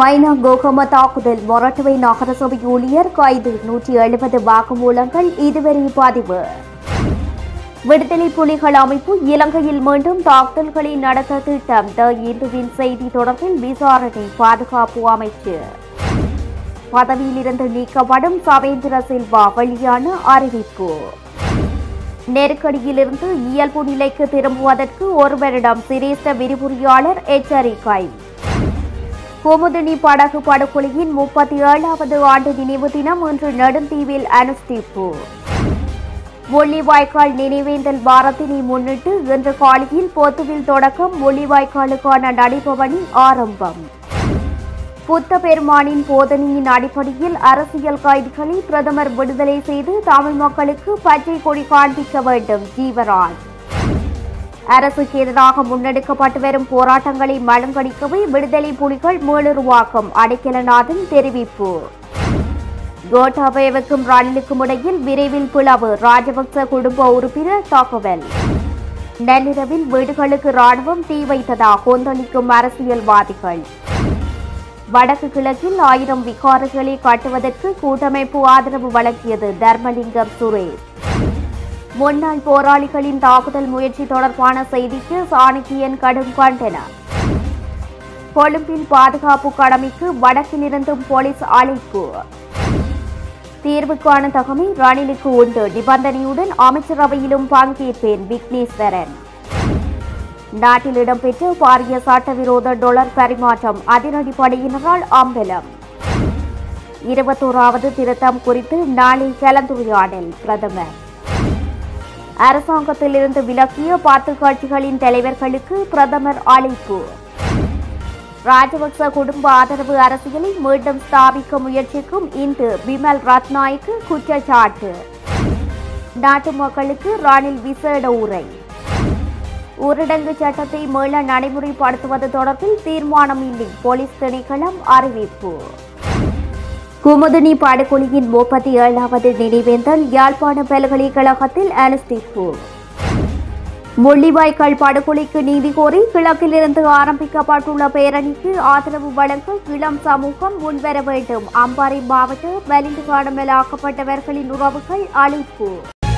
மைனா கோகம தாக்குதல் மொரட்டுவை நகரசபை ஊழியர் கைது நூற்றி எழுபது வாக்குமூலங்கள் இதுவரை பதிவு விடுதலை புலிகள் அமைப்பு இலங்கையில் மீண்டும் தாக்குதல்களை நடத்த திட்டம் த இந்துவின் செய்தி தொடர்பில் விசாரணை பாதுகாப்பு அமைச்சு பதவியிலிருந்து நீக்கப்படும் சவேந்திர சில்வா வெளியான அறிவிப்பு நெருக்கடியிலிருந்து இயல்பு நிலைக்கு திரும்புவதற்கு ஒரு வருடம் சிரேஷ்ட விரிவுரையாளர் எச்சரிக்கை குமுதினி படகு படுகொலையின் முப்பத்தி ஏழாவது ஆண்டு நினைவு தினம் இன்று நெடுந்தீவில் அனுஷ்டிப்பு முள்ளிவாய்க்கால் நினைவேந்தல் வாரத்தினை முன்னிட்டு இன்று காலையில் பொத்துவில் தொடக்கம் முள்ளிவாய்க்காலுக்கான நடைபவனி ஆரம்பம் புத்த பெருமானின் போதனையின் அடிப்படையில் அரசியல் கைதிகளை பிரதமர் விடுதலை செய்து தமிழ் மக்களுக்கு பச்சை கொடி காண்பிக்க வேண்டும் ஜீவராஜ் அரசுக்கு எதிராக முன்னெடுக்கப்பட்டு வரும் போராட்டங்களை மழுங்கடிக்கவே விடுதலை புலிகள் மீளுருவாக்கம் அடைக்கலநாதன் தெரிவிப்பு கோட்டாபயவுக்கும் ரணிலுக்கும் இடையில் விரைவில் பிளவு ராஜபக்ச குடும்ப உறுப்பினர் தகவல் நள்ளிரவில் வீடுகளுக்கு ராணுவம் தீ வைத்ததா கொந்தளிக்கும் அரசியல்வாதிகள் வடக்கு கிழக்கில் ஆயிரம் விகாரங்களை கட்டுவதற்கு கூட்டமைப்பு ஆதரவு வழங்கியது தர்மலிங்கம் சுரேஷ் முன்னாள் போராளிகளின் தாக்குதல் முயற்சி தொடர்பான செய்திக்கு சாணக்கியன் கடும் கண்டனம் கொழும்பில் பாதுகாப்பு கடமைக்கு வடக்கிலிருந்தும் போலீஸ் அழைப்பு தீர்வுக்கான தகமை ரணிலுக்கு உண்டு நிபந்தனையுடன் அமைச்சரவையிலும் பங்கேற்பேன் விக்னேஸ்வரன் நாட்டில் இடம்பெற்ற பாரிய சட்டவிரோத டொலர் பரிமாற்றம் அதிரடிப்படையினரால் அம்பலம் இருபத்தோராவது திருத்தம் குறித்து நாளை கலந்துரையாடல் பிரதமர் அரசாங்கத்திலிருந்து விலக்கிய பத்து கட்சிகளின் தலைவர்களுக்கு பிரதமர் அழைப்பு ராஜபக்ச குடும்ப ஆதரவு அரசியலை மீண்டும் ஸ்தாபிக்க முயற்சிக்கும் இன்று பிமல் ரத்நாய்க்கு குற்றச்சாட்டு நாட்டு மக்களுக்கு ரணில் விசேட உரை ஊரடங்கு சட்டத்தை மீள நடைமுறைப்படுத்துவது தொடர்பில் தீர்மானம் இல்லை போலீஸ் திணைக்களம் அறிவிப்பு குமுதினி படுகொலையின் முப்பத்தி ஏழாவது நினைவேந்தல் யாழ்ப்பாண பல்கலைக்கழகத்தில் அனுஷ்டிப்பு முள்ளிவாய்க்கால் படுகொலைக்கு நீதி கோரி கிழக்கிலிருந்து ஆரம்பிக்கப்பட்டுள்ள பேரணிக்கு ஆதரவு வழங்க இளம் சமூகம் முன்வர வேண்டும் அம்பாறை மாவட்ட வலிந்து காணாமலாக்கப்பட்டவர்களின் உறவுகள் அழைப்பு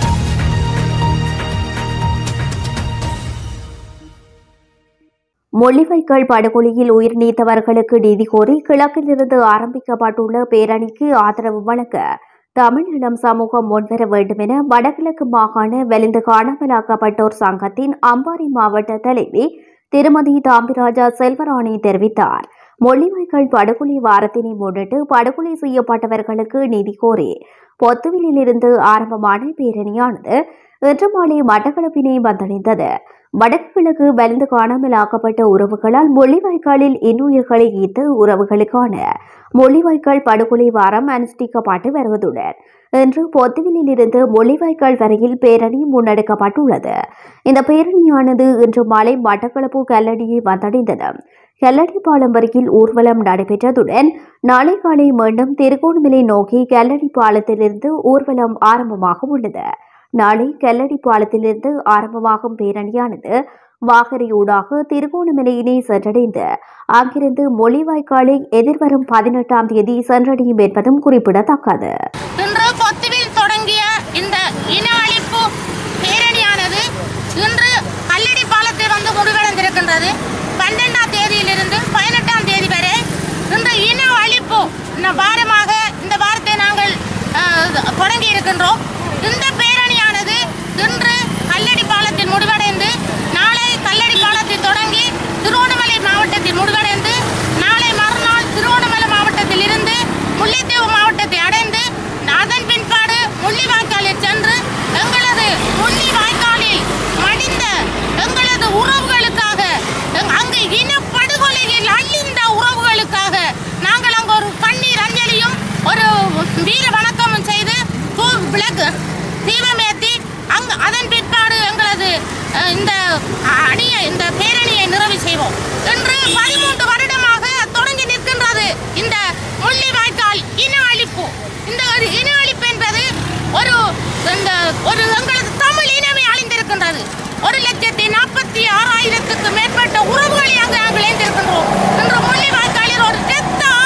முள்ளிவாய்க்கால் படுகொலையில் உயிர் நீத்தவர்களுக்கு நீதி கோரி கிழக்கிலிருந்து ஆரம்பிக்கப்பட்டுள்ள பேரணிக்கு ஆதரவு வழங்க தமிழ் இளம் சமூகம் முன்வர வேண்டும் என வடகிழக்கு மாகாண வெளிந்து காணாமலாக்கப்பட்டோர் சங்கத்தின் அம்பாறை மாவட்ட தலைவி திருமதி தாம்பிராஜா செல்வராணி தெரிவித்தார் முள்ளிவாய்க்கால் படுகொலை வாரத்தினை முன்னிட்டு படுகொலை செய்யப்பட்டவர்களுக்கு நிதி கோரி பொத்துவிலில் இருந்து ஆரம்பமான பேரணியானது இன்று மாலை மட்டக்களப்பினை வந்தடைந்தது வடக்கு கிழக்கு வலிந்து காணாமலாக்கப்பட்ட உறவுகளால் முள்ளிவாய்க்காலில் இன்னுயிர்களை ஈர்த்த உறவுகளுக்கான முள்ளிவாய்க்கால் படுகொலை வாரம் அனுஷ்டிக்கப்பட்டு வருவதுடன் இன்று பொத்துவிலில் இருந்து முள்ளிவாய்க்கால் வரையில் பேரணி முன்னெடுக்கப்பட்டுள்ளது இந்த பேரணியானது இன்று மாலை மட்டக்களப்பு கல்லடியை வந்தடைந்தது கல்லடி பாலம் வரையில் ஊர்வலம் நடைபெற்றதுடன் நாளை காலை மீண்டும் திருகோணமலை நோக்கி கல்லடி பாலத்திலிருந்து ஊர்வலம் ஆரம்பமாக உள்ளது நாளை கல்லடி பாலத்திலிருந்து ஆரம்பமாகும் பேரணியானது வாகரையூடாக திருகோணமலையினை சென்றடைந்து அங்கிருந்து மொழிவாய்க்காலை எதிர்வரும் பதினெட்டாம் தேதி சென்றடையும் என்பதும் குறிப்பிடத்தக்கது இன்று பொத்துவில் தொடங்கிய இந்த இன அழிப்பு பேரணியானது இன்று கல்லடி பாலத்தில் வந்து முடிவடைந்திருக்கின்றது பன்னெண்டாம் தேதியிலிருந்து பதினெட்டாம் தேதி வரை இந்த இன அழிப்பு இந்த வாரமாக இந்த வாரத்தை நாங்கள் அஹ், தொடங்கி இருக்கின்றோம் இந்த பேரணியானது இன்று கல்லடி பாலத்தில் முடிவடைந்து நாளை கல்லடி பாலத்தில் தொடங்கி திருவண்ணாமலை மாவட்டத்தில் முடிவடைந்து நாளை மறுநாள் திருவண்ணாமலை மாவட்டத்தில் இருந்து முல்லைத்தீவு மாவட்டத்தை அடைந்து அதன் பின்பாடு முள்ளிவாய்க்காலில் சென்று எங்களது முள்ளிவாய்க்காலில் மடிந்த எங்களது உறவுகளுக்காக எங்- அங்கு இனப்படுகொலையில் அழிந்த உறவுகளுக்காக நாங்கள் அங்கு ஒரு கண்ணீர் அஞ்சலியும் ஒரு வீர வணக்கமும் செய்து தூ விளக்கு தீபமேத்தி அங்கு அதன் பிற்பாடு எங்களது அஹ், இந்த அணியை இந்த பேரணியை நிறைவு செய்வோம் இன்று பதிமூன்று வருடமாக தொடங்கி நிற்கின்றது இந்த முள்ளிவாய்க்கால் இன அழிப்பு இந்த ஒரு இன அழிப்பு என்பது ஒரு இந்த ஒரு எங்களது தமிழ் இனமே அழிந்திருக்கின்றது ஒரு லட்சத்தி நாற்பத்தி ஆறாயிரத்துக்கு மேற்பட்ட உறவுகளை அங்கு நாங்கள் இழந்திருக்கின்றோம் இன்று முள்ளிவாய்க்காலில் ஒரு இரத்த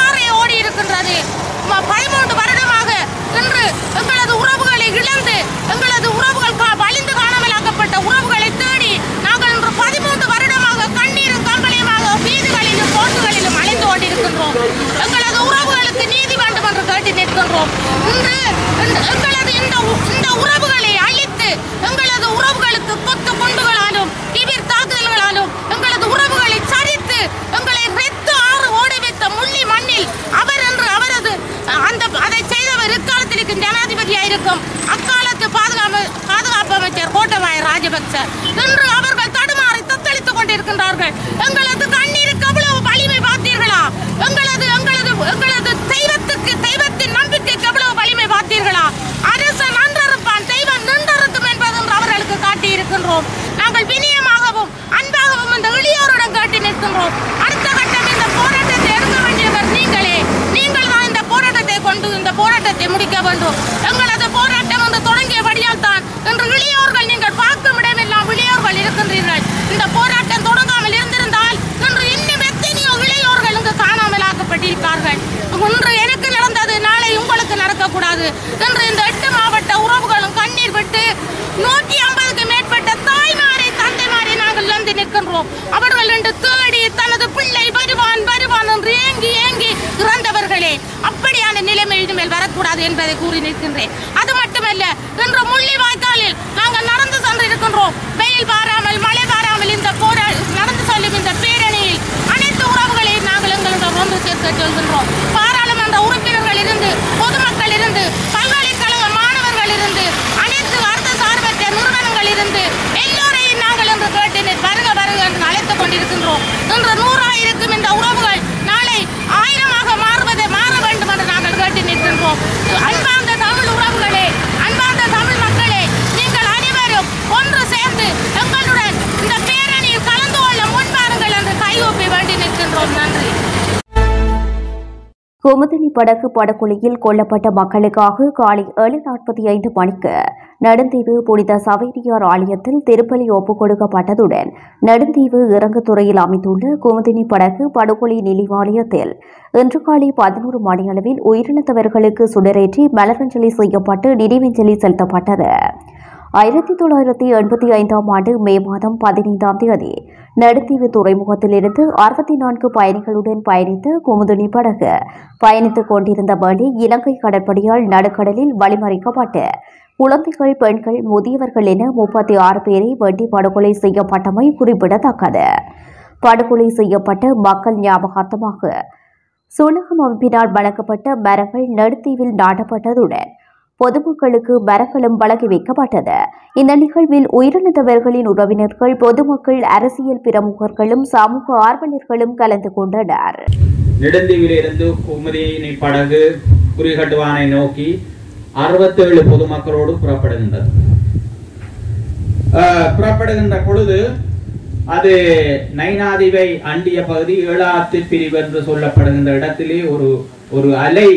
இருக்கும் அக்காலத்து பாதுகாப்பு பாதுகாப்பு அமைச்சர் கோட்டபாய ராஜபக்ச இன்று அவர்கள் தடுமாறி தத்தளித்துக் கொண்டிருக்கின்றார்கள் எங்களது கண்ணீருக்கு எவ்வளவு வலிமை பார்த்தீர்களா எங்களது எங்களது எங்களது தெய்வத்துக்கு தெய்வத்தின் நம்பிக்கைக்கு எவ்வளவு வலிமை பார்த்தீர்களா அரசன் அன்றறுப்பான் தெய்வம் நின்றறுக்கும் என்பது இன்று அவர்களுக்கு காட்டி இருக்கின்றோம் நாங்கள் வினயமாகவும் அன்பாகவும் இந்த எளியோருடன் காட்டி நிற்கின்றோம் அடுத்த கட்டம் இந்த போராட்டத்தை எடுக்க வேண்டியவர் நீங்களே நீங்கள் தான் இந்த போராட்டத்தை கொண்டு இந்த போராட்டத்தை முடிக்க வேண்டும் எங்களது போராட்டம் வந்து தொடங்கியபடியால் தான் இன்று இளையோர்கள் நீங்கள் பார்க்கும் இடமெல்லாம் இளையோர்கள் இருக்கின்றீர்கள் இந்த போராட்டம் தொடங்காமல் இருந்திருந்தால் இன்று இன்னும் எத்தனையோ இளையோர்கள் இங்கு காணாமல் ஆக்கப்பட்டிருப்பார்கள் இன்று எனக்கு நடந்தது நாளை உங்களுக்கு நடக்கக்கூடாது இன்று இந்த எட்டு மாவட்ட உறவுகளும் கண்ணீர் விட்டு நூற்றி ஐம்பதுக்கு மேற்பட்ட தாய்மாரை தந்தைமாரை நாங்கள் வந்து நிற்கின்றோம் அவர்கள் என்று தேடி தனது பிள்ளை வருவான் வருவான் என்று ஏங்கி ஏங்கி இறந்தவர்களே அப்படியான நிலைமை இனிமேல் வரக்கூடாது என்பதை கூறி நிற்கின்றேன் அது மட்டுமல்ல இன்று முள்ளிவாய்க்காலில் நாங்கள் நடந்து சென்றிருக்கின்றோம் வெயில் பாராமல் மழை பாராமல் இந்த போரா நடந்து செல்லும் இந்த பேரணியில் அனைத்து உறவுகளையும் நாங்கள் எங்களிடம் ஒன்று சேர்க்க சொல்கின்றோம் பாராளுமன்ற உறுப்பினர்கள் இருந்து பொதுமக்கள் இருந்து பல்கலைக்கழக மாணவர்கள் இருந்து அனைத்து அரசு சார்பற்ற நிறுவனங்கள் இருந்து எல்லோரையும் நாங்கள் இன்று கேட்டினர் வருக வருக என்று அழைத்துக் கொண்டிருக்கின்றோம் இன்று நூறாயிருக்கும் இந்த உறவுகள் நாளை ஆயிரமாக மாறுவதை மாற வேண்டும் என்று நாங்கள் கேட்டு நிற்கின்றோம் அன்பார்ந்த தமிழ் உறவுகளே அன்பார்ந்த தமிழ் மக்களே நீங்கள் அனைவரும் ஒன்று சேர்ந்து எங்களுடன் இந்த பேரணியில் கலந்து கொள்ள முன்வாருங்கள் என்று கையொப்பி வேண்டி நிற்கின்றோம் நன்றி குமுதினி படகு படுகொலையில் கொல்லப்பட்ட மக்களுக்காக காலை ஏழு நாற்பத்தி ஐந்து மணிக்கு நெடுந்தீவு புனித சவேரியார் ஆலயத்தில் திருப்பலி ஒப்புக் கொடுக்கப்பட்டதுடன் நெடுந்தீவு இறங்குத்துறையில் அமைந்துள்ள குமுதினி படகு படுகொலை நினைவாலயத்தில் இன்று காலை பதினோரு மணியளவில் உயிரிழந்தவர்களுக்கு சுடரேற்றி மலரஞ்சலி செய்யப்பட்டு நினைவஞ்சலி செலுத்தப்பட்டது ஆயிரத்தி தொள்ளாயிரத்தி எண்பத்தி ஐந்தாம் ஆண்டு மே மாதம் பதினைந்தாம் தேதி நடுத்தீவு துறைமுகத்திலிருந்து அறுபத்தி நான்கு பயணிகளுடன் பயணித்த குமுதினி படகு பயணித்துக் கொண்டிருந்த வழி இலங்கை கடற்படையால் நடுக்கடலில் வழிமறிக்கப்பட்டு குழந்தைகள் பெண்கள் முதியவர்கள் என முப்பத்தி ஆறு பேரை வெட்டி படுகொலை செய்யப்பட்டமை குறிப்பிடத்தக்கது படுகொலை செய்யப்பட்ட மக்கள் ஞாபகார்த்தமாக சுலகம் அமைப்பினால் வழங்கப்பட்ட மரங்கள் நடுத்தீவில் நாட்டப்பட்டதுடன் பொதுமக்களுக்கு மரங்களும் வழங்கி வைக்கப்பட்டது இந்த நிகழ்வில் உயிரிழந்தவர்களின் உறவினர்கள் பொதுமக்கள் அரசியல் பிரமுகர்களும் சமூக ஆர்வலர்களும் கலந்து கொண்டனர் நெடுந்தீவிலிருந்து குமரியினை படகு குறிகட்டுவானை நோக்கி அறுபத்தேழு பொதுமக்களோடு புறப்படுகின்றது அஹ், புறப்படுகின்ற பொழுது அது நைனாதிவை அண்டிய பகுதி ஏழாத்து பிரிவு என்று சொல்லப்படுகின்ற இடத்திலே ஒரு ஒரு அலை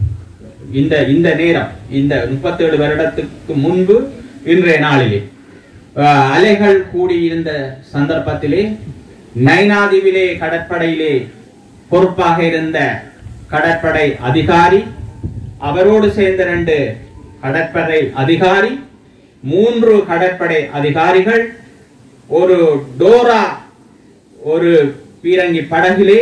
இந்த இந்த நேரம் இந்த முப்பத்தேழு வருடத்துக்கு முன்பு இன்றைய நாளிலே அஹ், அலைகள் கூடியிருந்த சந்தர்ப்பத்திலே நைனாதிவிலே கடற்படையிலே பொறுப்பாக இருந்த கடற்படை அதிகாரி அவரோடு சேர்ந்த ரெண்டு கடற்படை அதிகாரி மூன்று கடற்படை அதிகாரிகள் ஒரு டோரா ஒரு பீரங்கி படகிலே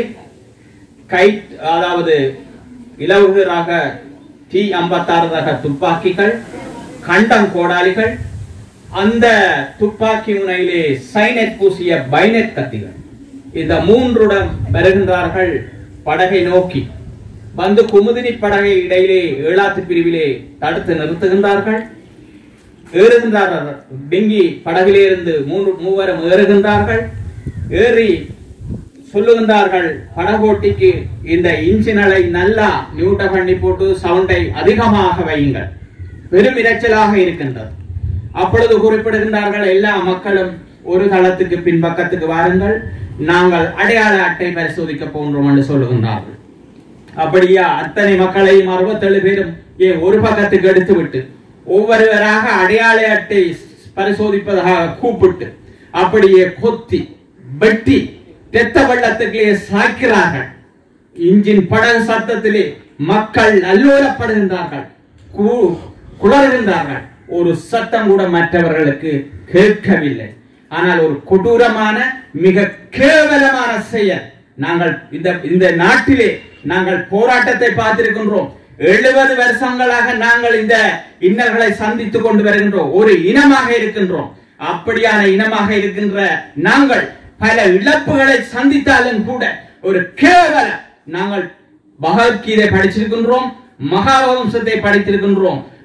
கை அதாவது இலவு ரக டி ஐம்பத்தாறு ரக துப்பாக்கிகள் கண்டம் கோடாலிகள் அந்த துப்பாக்கி முனையிலே சைனட் பூசிய பைனட் கத்திகள் இந்த மூன்றுடன் வருகின்றார்கள் படகை நோக்கி வந்து குமுதினி படகை இடையிலே ஏழாத்து பிரிவிலே தடுத்து நிறுத்துகின்றார்கள் ஏறுகின்றார்கள் டிங்கி படகிலே இருந்து மூன்று மூவரும் ஏறுகின்றார்கள் ஏறி சொல்லுகின்றார்கள் படகோட்டிக்கு இந்த இன்ஜினலை நல்லா நியூட்ட பண்ணி போட்டு சவுண்டை அதிகமாக வையுங்கள் பெரும் இரைச்சலாக இருக்கின்றது அப்பொழுது குறிப்பிடுகின்றார்கள் எல்லா மக்களும் ஒரு தளத்துக்கு பின்பக்கத்துக்கு வாருங்கள் நாங்கள் அடையாள அட்டை பரிசோதிக்க போன்றோம் என்று சொல்லுகின்றார்கள் அப்படியா அத்தனை மக்களையும் அறுபத்தேழு பேரும் ஏன் ஒரு பக்கத்துக்கு எடுத்து விட்டு ஒவ்வொருவராக அடையாள அட்டை பரிசோதிப்பதாக கூப்பிட்டு அப்படியே கொத்தி வெட்டி தெத்த வெள்ளத்துக்குள்ளே சாய்க்கிறார்கள் இன்ஜின் படகு சத்தத்திலே மக்கள் அல்லோலப்படுகின்றார்கள் கு- குளறுகின்றார்கள் ஒரு சத்தம் கூட மற்றவர்களுக்கு கேட்கவில்லை ஆனால் ஒரு கொடூரமான மிக கேவலமான செயல் நாங்கள் இந்த இந்த நாட்டிலே நாங்கள் போராட்டத்தை பார்த்திருக்கின்றோம் எழுபது வருஷங்களாக நாங்கள் இந்த இன்னல்களை சந்தித்துக் கொண்டு வருகின்றோம் ஒரு இனமாக இருக்கின்றோம் அப்படியான இனமாக இருக்கின்ற நாங்கள் பல இழப்புகளை சந்தித்தாலும் கூட ஒரு கேவல நாங்கள் பகவத்கீதை படிச்சிருக்கின்றோம் மகாவம்சத்தை படித்திருக்கின்றோம்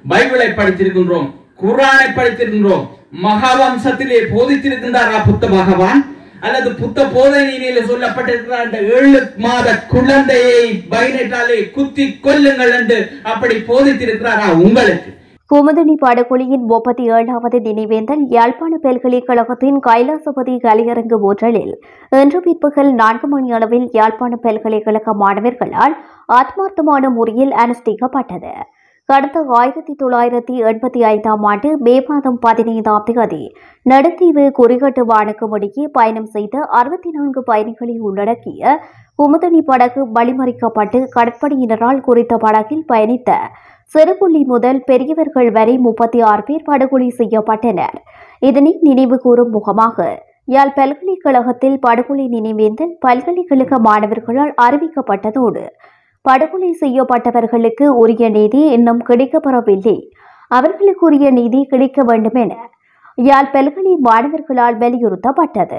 பைபிளை படித்திருக்கின்றோம் குரானை படித்திருக்கின்றோம் மகாவம்சத்திலே போதித்திருக்கின்றாரா புத்த பகவான் அல்லது புத்த போதனையிலே சொல்லப்பட்டிருக்கிற அந்த ஏழு மாத குழந்தையை பைனட்டாலே குத்தி கொல்லுங்கள் என்று அப்படி போதித்திருக்கிறாரா உங்களுக்கு குமுதினி படுகொலியின் முப்பத்தி ஏழாவது நினைவேந்தல் யாழ்ப்பாண பல்கலைக்கழகத்தின் கைலாசபதி கலையரங்கு ஊற்றலில் இன்று பிற்பகல் நான்கு மணி அளவில் யாழ்ப்பாண பல்கலைக்கழக மாணவர்களால் ஆத்மார்த்தமான முறையில் அனுஷ்டிக்கப்பட்டது கடந்த ஆயிரத்தி தொள்ளாயிரத்தி எண்பத்தி ஐந்தாம் ஆண்டு மே மாதம் பதினைந்தாம் தேதி நடுத்தீவு குறிகட்டு வானுக்கும் இடையே பயணம் செய்த அறுபத்தி நான்கு பயணிகளை உள்ளடக்கிய குமுதனி படகு வழிமறிக்கப்பட்டு கடற்படையினரால் குறித்த படகில் பயணித்த சிறுபுள்ளி முதல் பெரியவர்கள் வரை முப்பத்தி ஆறு பேர் படுகொலை செய்யப்பட்டனர் இதனை நினைவு கூறும் முகமாக யாழ் பல்கலைக்கழகத்தில் படுகொலை நினைவேந்தல் பல்கலைக்கழக மாணவர்களால் அறிவிக்கப்பட்டதோடு படுகொலை செய்யப்பட்டவர்களுக்கு உரிய நீதி இன்னும் கிடைக்கப்பெறவில்லை அவர்களுக்குரிய நீதி கிடைக்க வேண்டும் என யாழ் பல்கலை மாணவர்களால் வலியுறுத்தப்பட்டது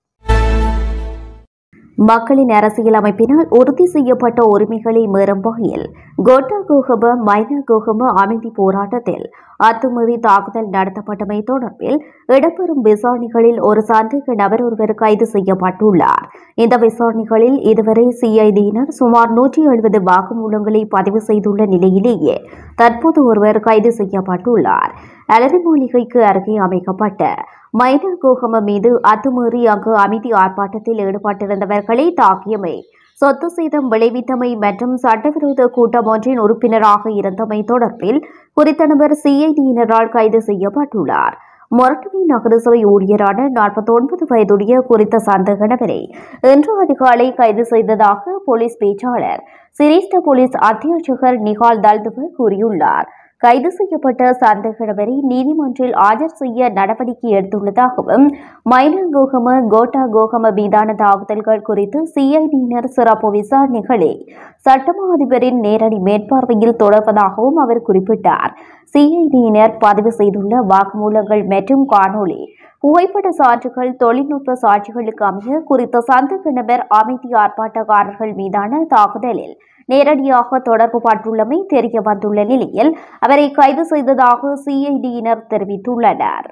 மக்களின் அரசியல் அமைப்பினால் உறுதி செய்யப்பட்ட உரிமைகளை மீறும் வகையில் கோட்டா கோகம மைனா கோகம அமைதி போராட்டத்தில் அத்துமீறி தாக்குதல் நடத்தப்பட்டமை தொடர்பில் இடம்பெறும் விசாரணைகளில் ஒரு சந்தேக நபர் ஒருவர் கைது செய்யப்பட்டுள்ளார் இந்த விசாரணைகளில் இதுவரை சிஐடியினர் சுமார் நூற்றி எழுபது வாக்குமூலங்களை பதிவு செய்துள்ள நிலையிலேயே தற்போது ஒருவர் கைது செய்யப்பட்டுள்ளார் அலரி மாளிகைக்கு அருகே அமைக்கப்பட்ட மைனா கோகம மீது அத்துமீறி அங்கு அமைதி ஆர்ப்பாட்டத்தில் ஈடுபட்டிருந்தவர்களை தாக்கியமை சொத்து சேதம் விளைவித்தமை மற்றும் சட்டவிரோத கூட்டம் ஒன்றின் உறுப்பினராக இருந்தமை தொடர்பில் குறித்த நபர் சிஐடியினரால் கைது செய்யப்பட்டுள்ளார் மொரட்டுவி நகரசபை ஊழியரான நாற்பத்தொன்பது வயதுடைய குறித்த சந்தேக நபரை இன்று அதிகாலை கைது செய்ததாக போலீஸ் பேச்சாளர் சிரேஷ்ட போலீஸ் அத்தியட்சகர் நிகால் தல்துவ கூறியுள்ளார் கைது செய்யப்பட்ட சந்தேக நபரை நீதிமன்றில் ஆஜர் செய்ய நடவடிக்கை எடுத்துள்ளதாகவும் மைனங்கோகம கோட்டா கோகம மீதான தாக்குதல்கள் குறித்து சிஐடியினர் சிறப்பு விசாரணைகளை சட்டமா அதிபரின் நேரடி மேற்பார்வையில் தொடர்வதாகவும் அவர் குறிப்பிட்டார் சிஐடியினர் பதிவு செய்துள்ள வாக்குமூலங்கள் மற்றும் காணொளி புகைப்பட சான்றுகள் தொழில்நுட்ப சாட்சிகளுக்கு அமைய குறித்த சந்தேக நபர் அமைதி ஆர்ப்பாட்டக்காரர்கள் மீதான தாக்குதலில் நேரடியாக தொடர்பு பட்டுள்ளமை தெரிய வந்துள்ள நிலையில் அவரை கைது செய்ததாக சிஐடியினர் தெரிவித்துள்ளனர்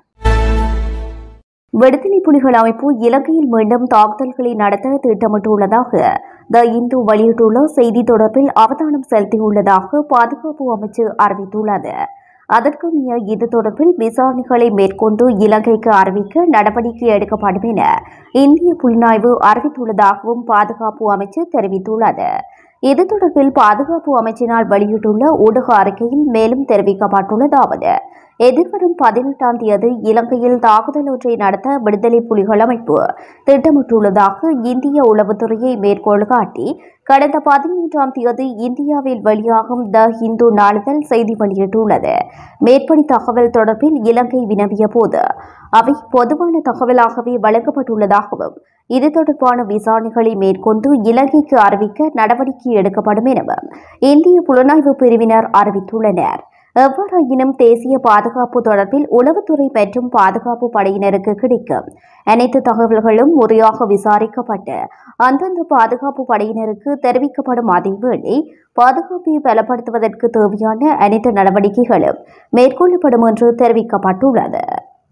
விடுதலை புலிகள் அமைப்பு இலங்கையில் மீண்டும் தாக்குதல்களை நடத்த திட்டமிட்டுள்ளதாக த இந்து வெளியிட்டுள்ள செய்தி தொடர்பில் அவதானம் செலுத்தியுள்ளதாக பாதுகாப்பு அமைச்சு அறிவித்துள்ளது அதற்கமைய இது தொடர்பில் விசாரணைகளை மேற்கொண்டு இலங்கைக்கு அறிவிக்க நடவடிக்கை எடுக்கப்படும் என இந்திய புலனாய்வு அறிவித்துள்ளதாகவும் பாதுகாப்பு அமைச்சு தெரிவித்துள்ளது இது தொடர்பில் பாதுகாப்பு அமைச்சினால் வெளியிட்டுள்ள ஊடக அறிக்கையில் மேலும் தெரிவிக்கப்பட்டுள்ளதாவது எதிர்வரும் பதினெட்டாம் தேதி இலங்கையில் தாக்குதல் ஒன்றை நடத்த விடுதலை புலிகள் அமைப்பு திட்டமிட்டுள்ளதாக இந்திய உளவுத்துறையை மேற்கோள் காட்டி கடந்த பதிமூன்றாம் தேதி இந்தியாவில் வெளியாகும் த இந்து நாளிதழ் செய்தி வெளியிட்டுள்ளது மேற்படி தகவல் தொடர்பில் இலங்கை வினவிய போது அவை பொதுவான தகவலாகவே வழங்கப்பட்டுள்ளதாகவும் இது தொடர்பான விசாரணைகளை மேற்கொண்டு இலங்கைக்கு அறிவிக்க நடவடிக்கை எடுக்கப்படும் எனவும் இந்திய புலனாய்வு பிரிவினர் அறிவித்துள்ளனர் எவ்வாறாயினும் தேசிய பாதுகாப்பு தொடர்பில் உளவுத்துறை மற்றும் பாதுகாப்பு படையினருக்கு கிடைக்கும் அனைத்து தகவல்களும் முறையாக விசாரிக்கப்பட்டு அந்தந்த பாதுகாப்பு படையினருக்கு தெரிவிக்கப்படும் அதேவேளை பாதுகாப்பை பலப்படுத்துவதற்கு தேவையான அனைத்து நடவடிக்கைகளும் மேற்கொள்ளப்படும் என்று தெரிவிக்கப்பட்டுள்ளது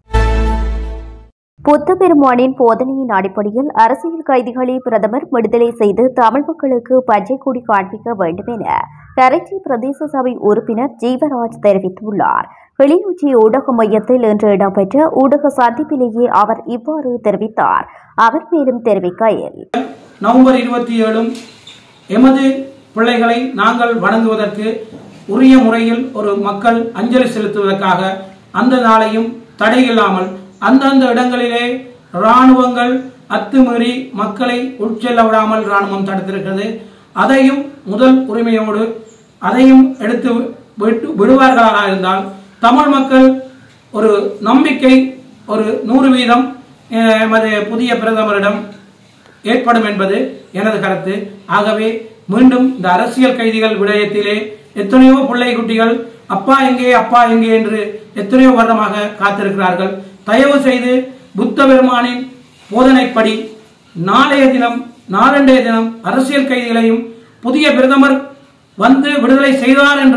புத்த பெருமானின் போதனையின் அடிப்படையில் அரசியல் கைதிகளை பிரதமர் விடுதலை செய்து தமிழ் மக்களுக்கு பச்சை கொடி காண்பிக்க வேண்டும் என கரைச்சி பிரதேச சபை உறுப்பினர் ஜீவராஜ் தெரிவித்துள்ளார் கிளிநொச்சி ஊடக மையத்தில் இன்று இடம்பெற்ற ஊடக சந்திப்பிலேயே அவர் இவ்வாறு தெரிவித்தார் அவர் மேலும் தெரிவிக்கையில் நவம்பர் இருபத்தி ஏழும் எமது பிள்ளைகளை நாங்கள் வணங்குவதற்கு உரிய முறையில் ஒரு மக்கள் அஞ்சலி செலுத்துவதற்காக அந்த நாளையும் தடையில்லாமல் அந்தந்த இடங்களிலே இராணுவங்கள் அத்துமீறி மக்களை உட்செல்ல விடாமல் இராணுவம் தடுத்திருக்கிறது அதையும் முதல் உரிமையோடு அதையும் எடுத்து விட்டு விடுவார்களாக இருந்தால் தமிழ் மக்கள் ஒரு நம்பிக்கை ஒரு நூறு வீதம் அஹ், எமது புதிய பிரதமரிடம் ஏற்படும் என்பது எனது கருத்து ஆகவே மீண்டும் இந்த அரசியல் கைதிகள் விடயத்திலே எத்தனையோ பிள்ளை குட்டிகள் அப்பா எங்கே அப்பா எங்கே என்று எத்தனையோ வருடமாக காத்திருக்கிறார்கள் தயவு செய்து புத்த பெருமானின் போதனைப்படி நாளைய தினம் நாளண்டைய தினம் அரசியல் கைதிகளையும் புதிய பிரதமர் வந்து விடுதலை செய்தார் என்ற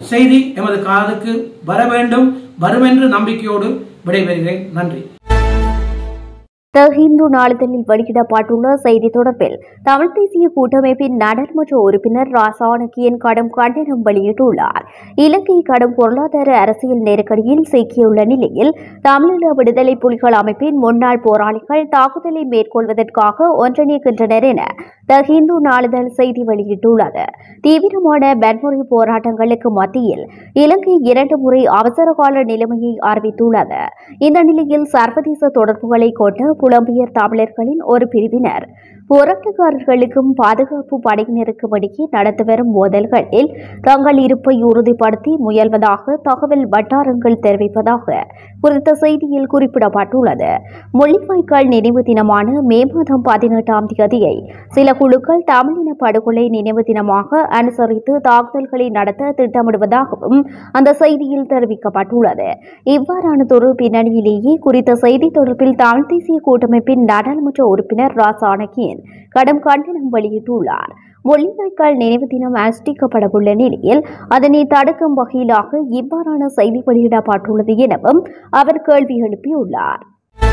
செய்தி எமது காதுக்கு வர வேண்டும் வரும் என்று நம்பிக்கையோடு விடைபெறுகிறேன் நன்றி த ஹிந்து நாளிதழில் வெளியிடப்பட்டுள்ள செய்தி தொடர்பில் தமிழ் தேசிய கூட்டமைப்பின் நாடாளுமன்ற உறுப்பினர் ரா சாணக்கியன் கடும் கண்டனம் வெளியிட்டுள்ளார் இலங்கை கடும் பொருளாதார அரசியல் நெருக்கடியில் சிக்கியுள்ள நிலையில் தமிழீழ விடுதலை புலிகள் அமைப்பின் முன்னாள் போராளிகள் தாக்குதலை மேற்கொள்வதற்காக ஒன்றிணைக்கின்றனர் என த ஹிந்து நாளிதழ் செய்தி வெளியிட்டுள்ளது தீவிரமான வன்முறை போராட்டங்களுக்கு மத்தியில் இலங்கை இரண்டு முறை அவசரகால நிலைமையை அறிவித்துள்ளது இந்த நிலையில் சர்வதேச தொடர்புகளை கொண்ட புலம்பெயர் தமிழர்களின் ஒரு பிரிவினர் போராட்டக்காரர்களுக்கும் பாதுகாப்பு படையினருக்கும் இடையே நடந்து வரும் மோதல்களில் தங்கள் இருப்பை உறுதிப்படுத்தி முயல்வதாக தகவல் வட்டாரங்கள் தெரிவிப்பதாக குறித்த செய்தியில் குறிப்பிடப்பட்டுள்ளது முள்ளிவாய்க்கால் நினைவு தினமான மே மாதம் பதினெட்டாம் தேதியை சில குழுக்கள் தமிழின படுகொலை நினைவு தினமாக அனுசரித்து தாக்குதல்களை நடத்த திட்டமிடுவதாகவும் அந்த செய்தியில் தெரிவிக்கப்பட்டுள்ளது இவ்வாறானதொரு பின்னணியிலேயே குறித்த செய்தி தொடர்பில் தமிழ் தேசிய கூட்டமைப்பின் நாடாளுமன்ற உறுப்பினர் ரா சாணக்கியன் கடும் கண்டனம் வெளியிட்டுள்ளார் முள்ளிவாய்க்கால் நினைவு தினம் அனுஷ்டிக்கப்படவுள்ள நிலையில் அதனை தடுக்கும் வகையிலாக இவ்வாறான செய்தி வெளியிடப்பட்டுள்ளது எனவும் அவர் கேள்வி எழுப்பியுள்ளார்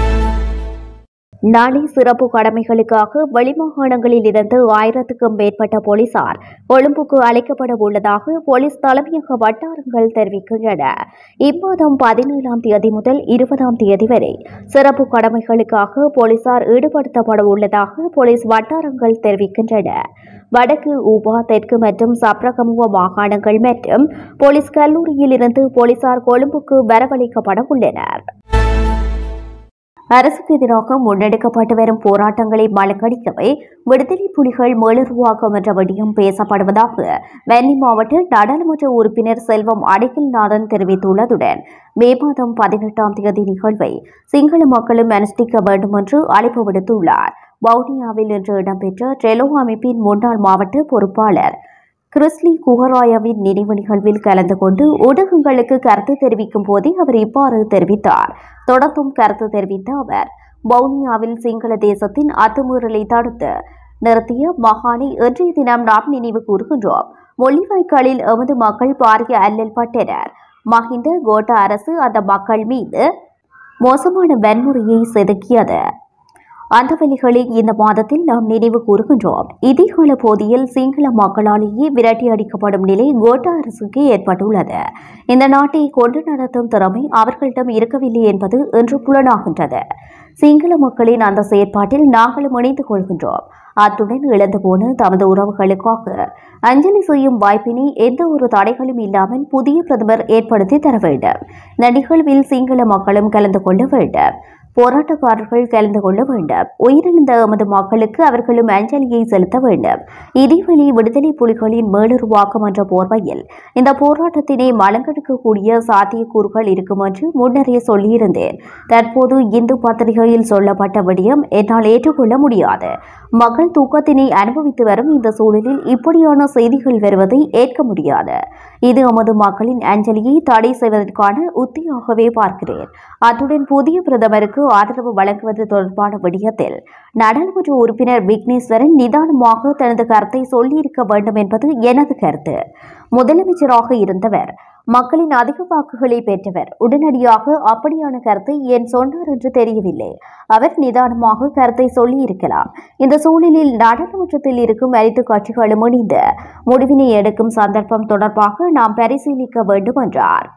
நாளை சிறப்பு கடமைகளுக்காக வெளிமாகாணங்களில் இருந்து ஆயிரத்துக்கும் மேற்பட்ட போலீசார் கொழும்புக்கு அழைக்கப்பட உள்ளதாக போலீஸ் தலைமையக வட்டாரங்கள் தெரிவிக்கின்றன இம்மாதம் பதினேழாம் தேதி முதல் இருபதாம் தேதி வரை சிறப்பு கடமைகளுக்காக போலீசார் ஈடுபடுத்தப்பட உள்ளதாக போலீஸ் வட்டாரங்கள் தெரிவிக்கின்றன வடக்கு ஊபா தெற்கு மற்றும் சப்ரகமுவ மாகாணங்கள் மற்றும் போலீஸ் கல்லூரியில் இருந்து போலீசார் கொழும்புக்கு வரவழைக்கப்பட உள்ளனர் அரசுக்கு எதிராக முன்னெடுக்கப்பட்டு வரும் போராட்டங்களை மலக்கடிக்கவே விடுதலை புலிகள் மேலுருவாக்கம் என்ற விடயம் பேசப்படுவதாக வன்னி மாவட்ட நாடாளுமன்ற உறுப்பினர் செல்வம் அடைக்கல்நாதன் தெரிவித்துள்ளதுடன் மே மாதம் பதினெட்டாம் தேதி நிகழ்வை சிங்கள மக்களும் அனுஷ்டிக்க வேண்டும் என்று அழைப்பு விடுத்துள்ளார் வவுனியாவில் இன்று இடம்பெற்ற ட்ரெலோ அமைப்பின் முன்னாள் மாவட்ட பொறுப்பாளர் கிறிஸ்லி குஹராயாவின் நினைவு நிகழ்வில் கலந்து கொண்டு ஊடகங்களுக்கு கருத்து தெரிவிக்கும் போதே அவர் இவ்வாறு தெரிவித்தார் தொடர்ந்தும் கருத்து தெரிவித்த அவர் வவுனியாவில் சிங்கள தேசத்தின் அத்துமீறலை தடுத்து நிறுத்திய மகானை இன்றைய தினம் நாம் நினைவு கூறுகின்றோம் மொழிவாய்க்காலில் எமது மக்கள் பாரிய அல்லல் பட்டனர் மஹிந்த கோட்டா அரசு அந்த மக்கள் மீது மோசமான வன்முறையை செதுக்கியது அந்த வழிகளை இந்த மாதத்தில் நாம் நினைவு கூறுகின்றோம் இடைக்கால போதியில் சிங்கள மக்களாலேயே விரட்டி அடிக்கப்படும் நிலை கோட்டா அரசுக்கு ஏற்பட்டுள்ளது இந்த நாட்டை கொண்டு நடத்தும் திறமை அவர்களிடம் இருக்கவில்லை என்பது இன்று புலனாகின்றது சிங்கள மக்களின் அந்த செயற்பாட்டில் நாங்களும் இணைந்து கொள்கின்றோம் அத்துடன் இழந்து போன தமது உறவுகளுக்காக அஞ்சலி செய்யும் வாய்ப்பினை எந்த ஒரு தடைகளும் இல்லாமல் புதிய பிரதமர் ஏற்படுத்தி தர வேண்டும் இந்த நிகழ்வில் சிங்கள மக்களும் கலந்து கொள்ள வேண்டும் போராட்டக்காரர்கள் கலந்து கொள்ள வேண்டும் உயிரிழந்த எமது மக்களுக்கு அவர்களும் அஞ்சலியை செலுத்த வேண்டும் இதேவழி விடுதலை புலிகளின் மேலுருவாக்கம் என்ற போர்வையில் இந்த போராட்டத்தினை மலங்கெடுக்கக்கூடிய சாத்தியக்கூறுகள் இருக்கும் என்று முன்னரே சொல்லியிருந்தேன் தற்போது இந்து பத்திரிகையில் சொல்லப்பட்ட விடயம் என்னால் ஏற்றுக்கொள்ள முடியாது மக்கள் தூக்கத்தினை அனுபவித்து வரும் இந்த சூழலில் இப்படியான செய்திகள் வருவதை ஏற்க முடியாது இது எமது மக்களின் அஞ்சலியை தடை செய்வதற்கான உத்தியாகவே பார்க்கிறேன் அத்துடன் புதிய பிரதமருக்கு ஆதரவு வழங்குவது தொடர்பான விடயத்தில் நாடாளுமன்ற உறுப்பினர் விக்னேஸ்வரன் நிதானமாக தனது கருத்தை சொல்லியிருக்க வேண்டும் என்பது எனது கருத்து முதலமைச்சராக இருந்தவர் மக்களின் அதிக வாக்குகளை பெற்றவர் உடனடியாக அப்படியான கருத்தை ஏன் சொன்னார் என்று தெரியவில்லை அவர் நிதானமாக கருத்தை சொல்லியிருக்கலாம் இந்த சூழலில் நாடாளுமன்றத்தில் இருக்கும் அனைத்து கட்சிகளும் இணைந்து முடிவினை எடுக்கும் சந்தர்ப்பம் தொடர்பாக நாம் பரிசீலிக்க வேண்டும் என்றார்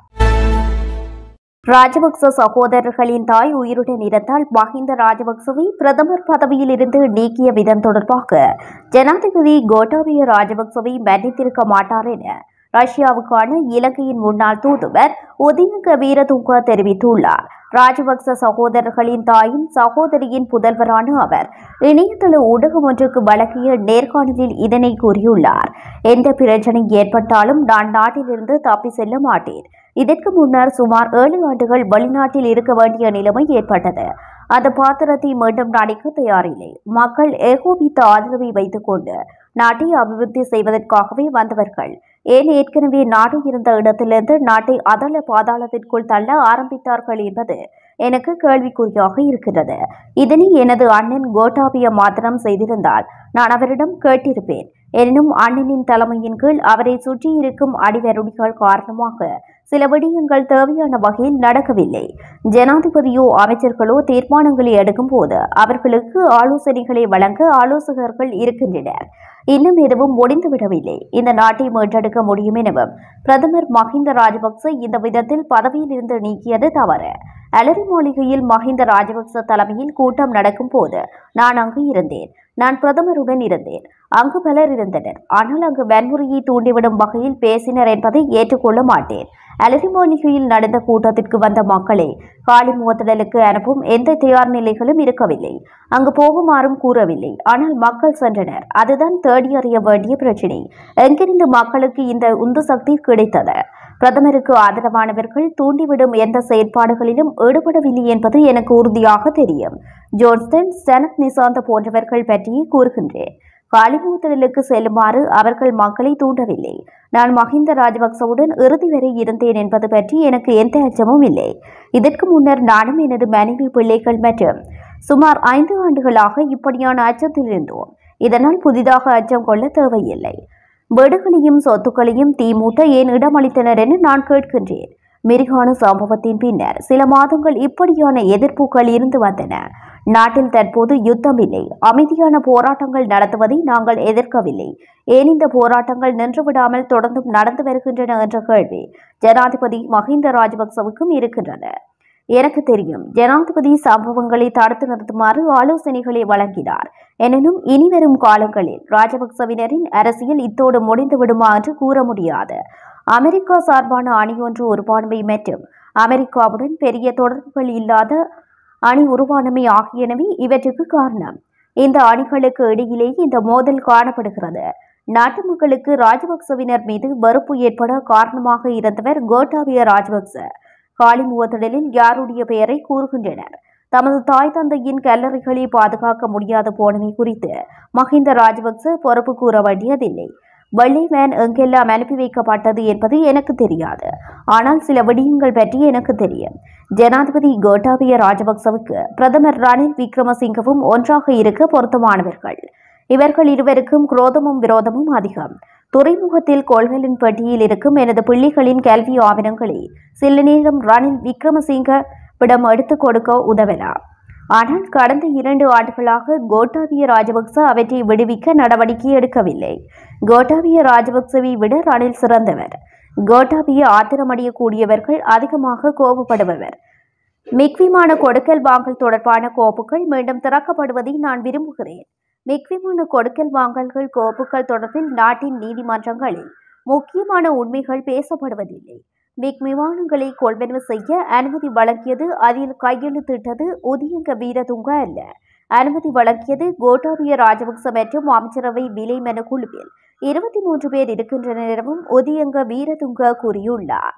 ராஜபக்ச சகோதரர்களின் தாய் உயிருடன் இருந்தால் மஹிந்த ராஜபக்சவை பிரதமர் பதவியில் இருந்து நீக்கிய விதம் தொடர்பாக ஜனாதிபதி கோட்டாபய ராஜபக்சவை மன்னித்திருக்க மாட்டார் என ரஷ்யாவுக்கான இலங்கையின் முன்னாள் தூதுவர் உதயக வீரதுங்க தெரிவித்துள்ளார் ராஜபக்ச சகோதரர்களின் தாயின் சகோதரியின் புதல்வரான அவர் இணையதள ஊடகம் ஒன்றுக்கு வழங்கிய நேர்காணலில் இதனை கூறியுள்ளார் எந்த பிரச்சனை ஏற்பட்டாலும் நான் நாட்டிலிருந்து தப்பி செல்ல மாட்டேன் இதற்கு முன்னர் சுமார் ஏழு ஆண்டுகள் வெளிநாட்டில் இருக்க வேண்டிய நிலைமை ஏற்பட்டது அந்த பாத்திரத்தை மீண்டும் நடிக்க தயாரில்லை மக்கள் ஏகோபித்த ஆதரவை வைத்துக் கொண்டு நாட்டை அபிவிருத்தி செய்வதற்காகவே வந்தவர்கள் ஏன் ஏற்கனவே நாடு இருந்த இடத்திலிருந்து நாட்டை அதள பாதாளத்திற்குள் தள்ள ஆரம்பித்தார்கள் என்பது எனக்கு கேள்விக்குறியாக இருக்கிறது இதனை எனது அண்ணன் கோட்டாபிய மாத்திரம் செய்திருந்தால் நான் அவரிடம் கேட்டிருப்பேன் எனினும் அண்ணனின் தலைமையின் கீழ் அவரை சுற்றியிருக்கும் அடிவருடிகள் காரணமாக சில விடயங்கள் தேவையான வகையில் நடக்கவில்லை ஜனாதிபதியோ அமைச்சர்களோ தீர்மானங்களை எடுக்கும் போது அவர்களுக்கு ஆலோசனைகளை வழங்க ஆலோசகர்கள் இருக்கின்றனர் இன்னும் எதுவும் முடிந்துவிடவில்லை இந்த நாட்டை மீட்டெடுக்க முடியும் எனவும் பிரதமர் மஹிந்த ராஜபக்ச இந்த விதத்தில் பதவியிலிருந்து நீக்கியது தவறு அலரி மாளிகையில் மஹிந்த ராஜபக்ச தலைமையில் கூட்டம் நடக்கும் போது நான் அங்கு இருந்தேன் நான் பிரதமருடன் இருந்தேன் அங்கு பலர் இருந்தனர் ஆனால் அங்கு வன்முறையை தூண்டிவிடும் வகையில் பேசினர் என்பதை ஏற்றுக்கொள்ள மாட்டேன் அலரி மாளிகையில் நடந்த கூட்டத்திற்கு வந்த மக்களை காலி முகத்திடலுக்கு அனுப்பும் எந்த தயார் நிலைகளும் இருக்கவில்லை அங்கு போகுமாறும் கூறவில்லை ஆனால் மக்கள் சென்றனர் அதுதான் தேடி அறிய வேண்டிய பிரச்சினை எங்கிருந்து மக்களுக்கு இந்த உந்து சக்தி கிடைத்தது பிரதமருக்கு ஆதரவானவர்கள் தூண்டிவிடும் எந்த செயற்பாடுகளிலும் ஈடுபடவில்லை என்பது எனக்கு உறுதியாக தெரியும் ஜோன்ஸ்டன் சனத் நிசாந்த போன்றவர்கள் பற்றி கூறுகின்றேன் காலிமுகத்திடலுக்கு செல்லுமாறு அவர்கள் மக்களை தூண்டவில்லை நான் மஹிந்த ராஜபக்சவுடன் இறுதி வரை இருந்தேன் என்பது பற்றி எனக்கு எந்த அச்சமும் இல்லை இதற்கு முன்னர் நானும் எனது மனைவி பிள்ளைகள் மற்றும் சுமார் ஐந்து ஆண்டுகளாக இப்படியான அச்சத்தில் இருந்தோம் இதனால் புதிதாக அச்சம் கொள்ள தேவையில்லை வீடுகளையும் சொத்துக்களையும் தீமூட்ட ஏன் இடமளித்தனர் என நான் கேட்கின்றேன் மிருகான சம்பவத்தின் பின்னர் சில மாதங்கள் இப்படியான எதிர்ப்புகள் இருந்து வந்தன நாட்டில் தற்போது யுத்தம் இல்லை அமைதியான போராட்டங்கள் நடத்துவதை நாங்கள் எதிர்க்கவில்லை ஏன் இந்த போராட்டங்கள் நின்றுவிடாமல் தொடர்ந்தும் நடந்து வருகின்றன என்ற கேள்வி ஜனாதிபதி மஹிந்த ராஜபக்சவுக்கும் இருக்கின்றன எனக்கு தெரியும் ஜனாதிபதி சம்பவங்களை தடுத்து நிறுத்துமாறு ஆலோசனைகளை வழங்கினார் எனினும் இனிவரும் காலங்களில் ராஜபக்சவினரின் அரசியல் இத்தோடு முடிந்து விடுமா என்று கூற முடியாது அமெரிக்கா சார்பான அணி ஒன்று உருவானமை மற்றும் அமெரிக்காவுடன் பெரிய தொடர்புகள் இல்லாத அணி உருவானமை ஆகியனவே இவற்றுக்கு காரணம் இந்த அணிகளுக்கு இடையிலேயே இந்த மோதல் காணப்படுகிறது நாட்டு மக்களுக்கு ராஜபக்சவினர் மீது வெறுப்பு ஏற்பட காரணமாக இருந்தவர் கோட்டாபய ராஜபக்ச காலிமுகத்திடலில் யாருடைய பெயரை கூறுகின்றனர் தமது தாய் தந்தையின் கல்லறைகளை பாதுகாக்க முடியாது போனமை குறித்து மஹிந்த ராஜபக்ச பொறுப்பு கூற வேண்டியதில்லை வெள்ளை வேன் எங்கெல்லாம் அனுப்பி வைக்கப்பட்டது என்பது எனக்கு தெரியாது ஆனால் சில விடயங்கள் பற்றி எனக்கு தெரியும் ஜனாதிபதி கோட்டாபய ராஜபக்சவுக்கு பிரதமர் ரணில் விக்ரமசிங்கவும் ஒன்றாக இருக்க பொருத்தமானவர்கள் இவர்கள் இருவருக்கும் குரோதமும் விரோதமும் அதிகம் துறைமுகத்தில் கொள்கையின் பட்டியலில் இருக்கும் எனது பிள்ளைகளின் கல்வி ஆவணங்களை சில நேரம் ரணில் விக்ரமசிங்க விடம் எடுத்துக் கொடுக்க உதவலாம் ஆனால் கடந்த இரண்டு ஆண்டுகளாக கோட்டாபிய ராஜபக்ச அவற்றை விடுவிக்க நடவடிக்கை எடுக்கவில்லை கோட்டாபிய ராஜபக்சவை விட ரணில் சிறந்தவர் கோட்டாபிய ஆத்திரமடையக்கூடியவர்கள் அதிகமாக கோபப்படுபவர் மிக் விமான கொடுக்கல் வாங்கல் தொடர்பான கோப்புகள் மீண்டும் திறக்கப்படுவதை நான் விரும்புகிறேன் மிக் விமான கொடுக்கல் வாங்கல்கள் கோப்புகள் தொடர்பில் நாட்டின் நீதிமன்றங்களில் முக்கியமான உண்மைகள் பேசப்படுவதில்லை மிக் விமானங்களை கொள்வனவு செய்ய அனுமதி வழங்கியது அதில் கையெழுத்திட்டது உதயங்க வீரதுங்க அல்ல அனுமதி வழங்கியது கோட்டாபிய ராஜபக்ச மற்றும் அமைச்சரவை விலை மனு குழுவில் இருபத்தி மூன்று பேர் இருக்கின்றனர் எனவும் உதயங்க வீரதுங்க கூறியுள்ளார்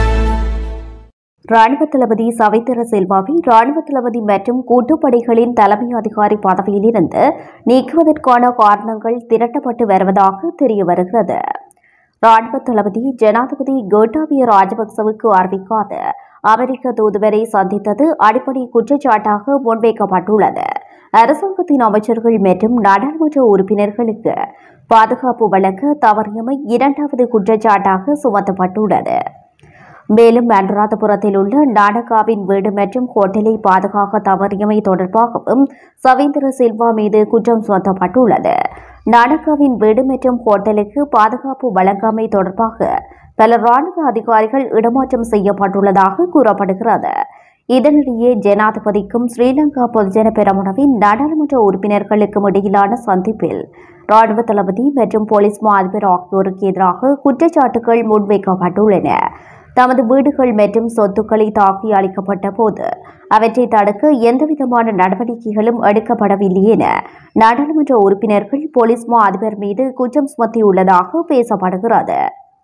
ராணுவ தளபதி சவைத்திர செல்வாவை ராணுவ தளபதி மற்றும் கூட்டுப்படைகளின் தலைமை அதிகாரி பதவியிலிருந்து நீக்குவதற்கான காரணங்கள் திரட்டப்பட்டு வருவதாக தெரிய வருகிறது ராணுவ தளபதி ஜனாதிபதி கோட்டாபிய ராஜபக்சவுக்கு அறிவிக்காத அமெரிக்க தூதுவரை சந்தித்தது அடிப்படை குற்றச்சாட்டாக முன்வைக்கப்பட்டுள்ளது அரசாங்கத்தின் அமைச்சர்கள் மற்றும் நாடாளுமன்ற உறுப்பினர்களுக்கு பாதுகாப்பு வழங்க தவறியமை இரண்டாவது குற்றச்சாட்டாக சுமத்தப்பட்டுள்ளது மேலும் அனுராதபுரத்தில் உள்ள நாடகாவின் வீடு மற்றும் ஹோட்டலை பாதுகாக்க தவறியமை தொடர்பாகவும் சவேந்திர சில்வா மீது குற்றம் சுமத்தப்பட்டுள்ளது நாடகாவின் வீடு மற்றும் ஹோட்டலுக்கு பாதுகாப்பு வழங்காமை தொடர்பாக பல ராணுவ அதிகாரிகள் இடமாற்றம் செய்யப்பட்டுள்ளதாக கூறப்படுகிறது இதனிடையே ஜனாதிபதிக்கும் ஸ்ரீலங்கா பொதுஜன பெரமுனவின் நாடாளுமன்ற உறுப்பினர்களுக்கும் இடையிலான சந்திப்பில் ராணுவ தளபதி மற்றும் போலீஸ் மா அதிபர் ஆகியோருக்கு எதிராக குற்றச்சாட்டுகள் முன்வைக்கப்பட்டுள்ளன தமது வீடுகள் மற்றும் சொத்துக்களை தாக்கி அளிக்கப்பட்ட போது அவற்றை தடுக்க எந்தவிதமான நடவடிக்கைகளும் எடுக்கப்படவில்லை என நாடாளுமன்ற உறுப்பினர்கள் போலீஸ் மா அதிபர் மீது குற்றம் சுமத்தியுள்ளதாக பேசப்படுகிறது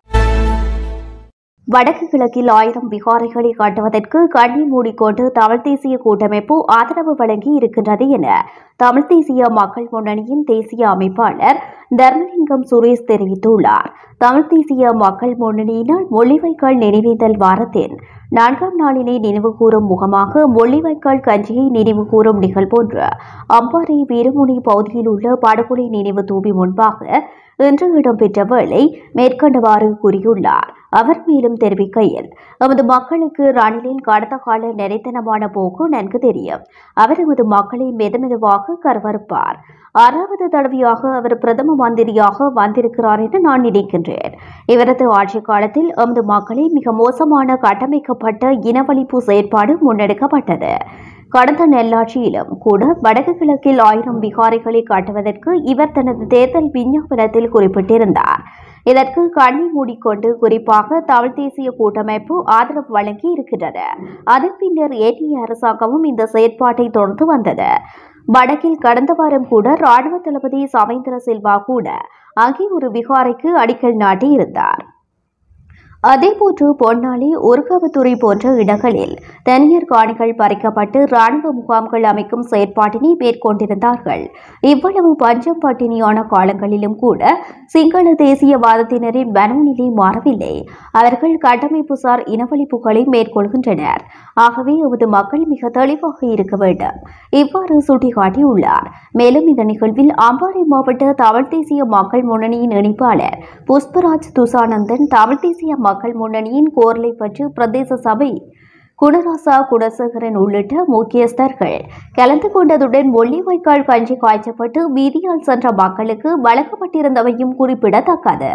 வடக்கு கிழக்கில் ஆயிரம் விகாரைகளை கட்டுவதற்கு கண்ணி மூடிக்கொண்டு தமிழ் தேசிய கூட்டமைப்பு ஆதரவு வழங்கி இருக்கின்றது என தமிழ் தேசிய மக்கள் முன்னணியின் தேசிய அமைப்பாளர் தர்மலிங்கம் சுரேஷ் தெரிவித்துள்ளார் தமிழ் தேசிய மக்கள் முன்னணியினால் மொழிவைக்கால் நினைவேந்தல் வாரத்தின் நான்காம் நாளினை நினைவுகூரும் முகமாக மொழிவைக்கால் கஞ்சியை நினைவுகூரும் நிகழ்வொன்று அம்பாறை வீரமுனி பகுதியில் உள்ள படுகொலை நினைவு தூபி முன்பாக இன்று இடம்பெற்ற வேளை மேற்கண்டவாறு கூறியுள்ளார் அவர் மேலும் தெரிவிக்கையில் எமது மக்களுக்கு ரணிலின் கடந்த கால நினைத்தனமான போக்கு நன்கு தெரியும் அவர் எமது மக்களை மெதுமெதுவாக கருவறுப்பார் ஆறாவது தடவையாக அவர் பிரதம மந்திரியாக வந்திருக்கிறார் என நான் நினைக்கின்றேன் இவரது ஆட்சி காலத்தில் எமது மக்களை மிக மோசமான கட்டமைக்கப்பட்ட இனவழிப்பு செயற்பாடு முன்னெடுக்கப்பட்டது கடந்த நெல்லாட்சியிலும் கூட வடக்கு கிழக்கில் ஆயிரம் விகாரைகளை காட்டுவதற்கு இவர் தனது தேர்தல் விஞ்ஞாபனத்தில் குறிப்பிட்டிருந்தார் இதற்கு கண்ணை மூடிக்கொண்டு குறிப்பாக தமிழ் தேசிய கூட்டமைப்பு ஆதரவு வழங்கி இருக்கின்றது அதன் பின்னர் ஏடிஏ அரசாங்கமும் இந்த செயற்பாட்டை தொடர்ந்து வந்தது வடக்கில் கடந்த வாரம் கூட ராணுவ தளபதி சமேந்திர சில்வா கூட அங்கே ஒரு விகாரைக்கு அடிக்கல் நாட்டி இருந்தார் அதேபோன்று பொன்னாளி உருகவத்துறை போன்ற இடங்களில் தனியார் காணிகள் பறிக்கப்பட்டு ராணுவ முகாம்கள் அமைக்கும் செயற்பாட்டினை மேற்கொண்டிருந்தார்கள் இவ்வளவு பஞ்சம் பட்டினியான காலங்களிலும் கூட சிங்கள தேசியவாதத்தினரின் மனோநிலை மாறவில்லை அவர்கள் கட்டமைப்புசார் இனவழிப்புகளை மேற்கொள்கின்றனர் ஆகவே எமது மக்கள் மிக தெளிவாக இருக்க வேண்டும் இவ்வாறு சுட்டிக்காட்டியுள்ளார் மேலும் இந்த நிகழ்வில் அம்பாறை மாவட்ட தமிழ் தேசிய மக்கள் முன்னணியின் இணைப்பாளர் புஷ்பராஜ் துசானந்தன் தமிழ் தேசிய மக்கள் முன்னணியின் கோர்லை பற்றி பிரதேச சபை குணராசா குணசேகரன் உள்ளிட்ட முக்கியஸ்தர்கள் கலந்து கொண்டதுடன் முள்ளிவாய்க்கால் கஞ்சி காய்ச்சப்பட்டு வீதியால் சென்ற மக்களுக்கு வழங்கப்பட்டிருந்தவையும் குறிப்பிடத்தக்கது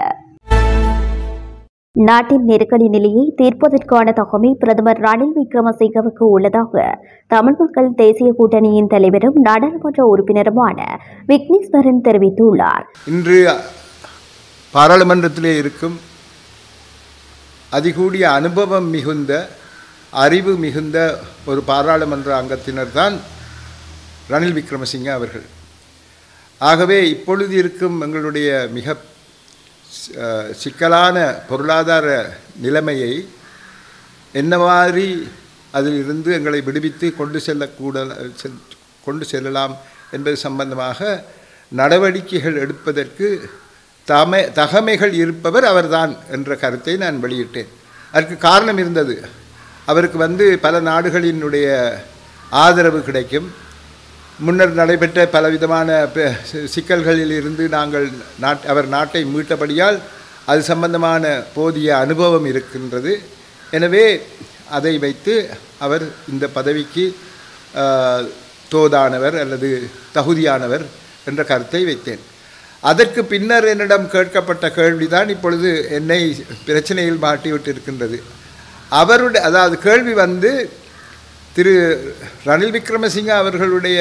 நாட்டின் நெருக்கடி நிலையை தீர்ப்பதற்கான தகமை பிரதமர் ரணில் விக்ரமசிங்கவுக்கு உள்ளதாக தமிழ் மக்கள் தேசிய கூட்டணியின் தலைவரும் நாடாளுமன்ற உறுப்பினருமான விக்னேஸ்வரன் தெரிவித்துள்ளார் இன்று பாராளுமன்றத்திலே இருக்கும் அதிகூடிய அனுபவம் மிகுந்த அறிவு மிகுந்த ஒரு பாராளுமன்ற அங்கத்தினர் தான் ரணில் விக்ரமசிங்க அவர்கள் ஆகவே இப்பொழுது இருக்கும் எங்களுடைய மிக சி- அஹ், சிக்கலான பொருளாதார நிலைமையை என்ன மாதிரி அதிலிருந்து எங்களை விடுவித்து கொண்டு செல்லக்கூட செல்- கொண்டு செல்லலாம் என்பது சம்பந்தமாக நடவடிக்கைகள் எடுப்பதற்கு தமை தகமைகள் இருப்பவர் அவர்தான் என்ற கருத்தை நான் வெளியிட்டேன் அதற்கு காரணம் இருந்தது அவருக்கு வந்து பல நாடுகளினுடைய ஆதரவு கிடைக்கும் முன்னர் நடைபெற்ற பலவிதமான ப- சி- சிக்கல்களில் இருந்து நாங்கள் நாட் அவர் நாட்டை மீட்டபடியால் அது சம்பந்தமான போதிய அனுபவம் இருக்கின்றது எனவே அதை வைத்து அவர் இந்த பதவிக்கு ஆ, தோதானவர் அல்லது தகுதியானவர் என்ற கருத்தை வைத்தேன் அதற்கு பின்னர் என்னிடம் கேட்கப்பட்ட கேள்விதான் இப்பொழுது என்னை பிரச்சனையில் மாட்டிவிட்டு இருக்கின்றது அவருடைய அதாவது கேள்வி வந்து திரு ரணில் விக்ரமசிங்க அவர்களுடைய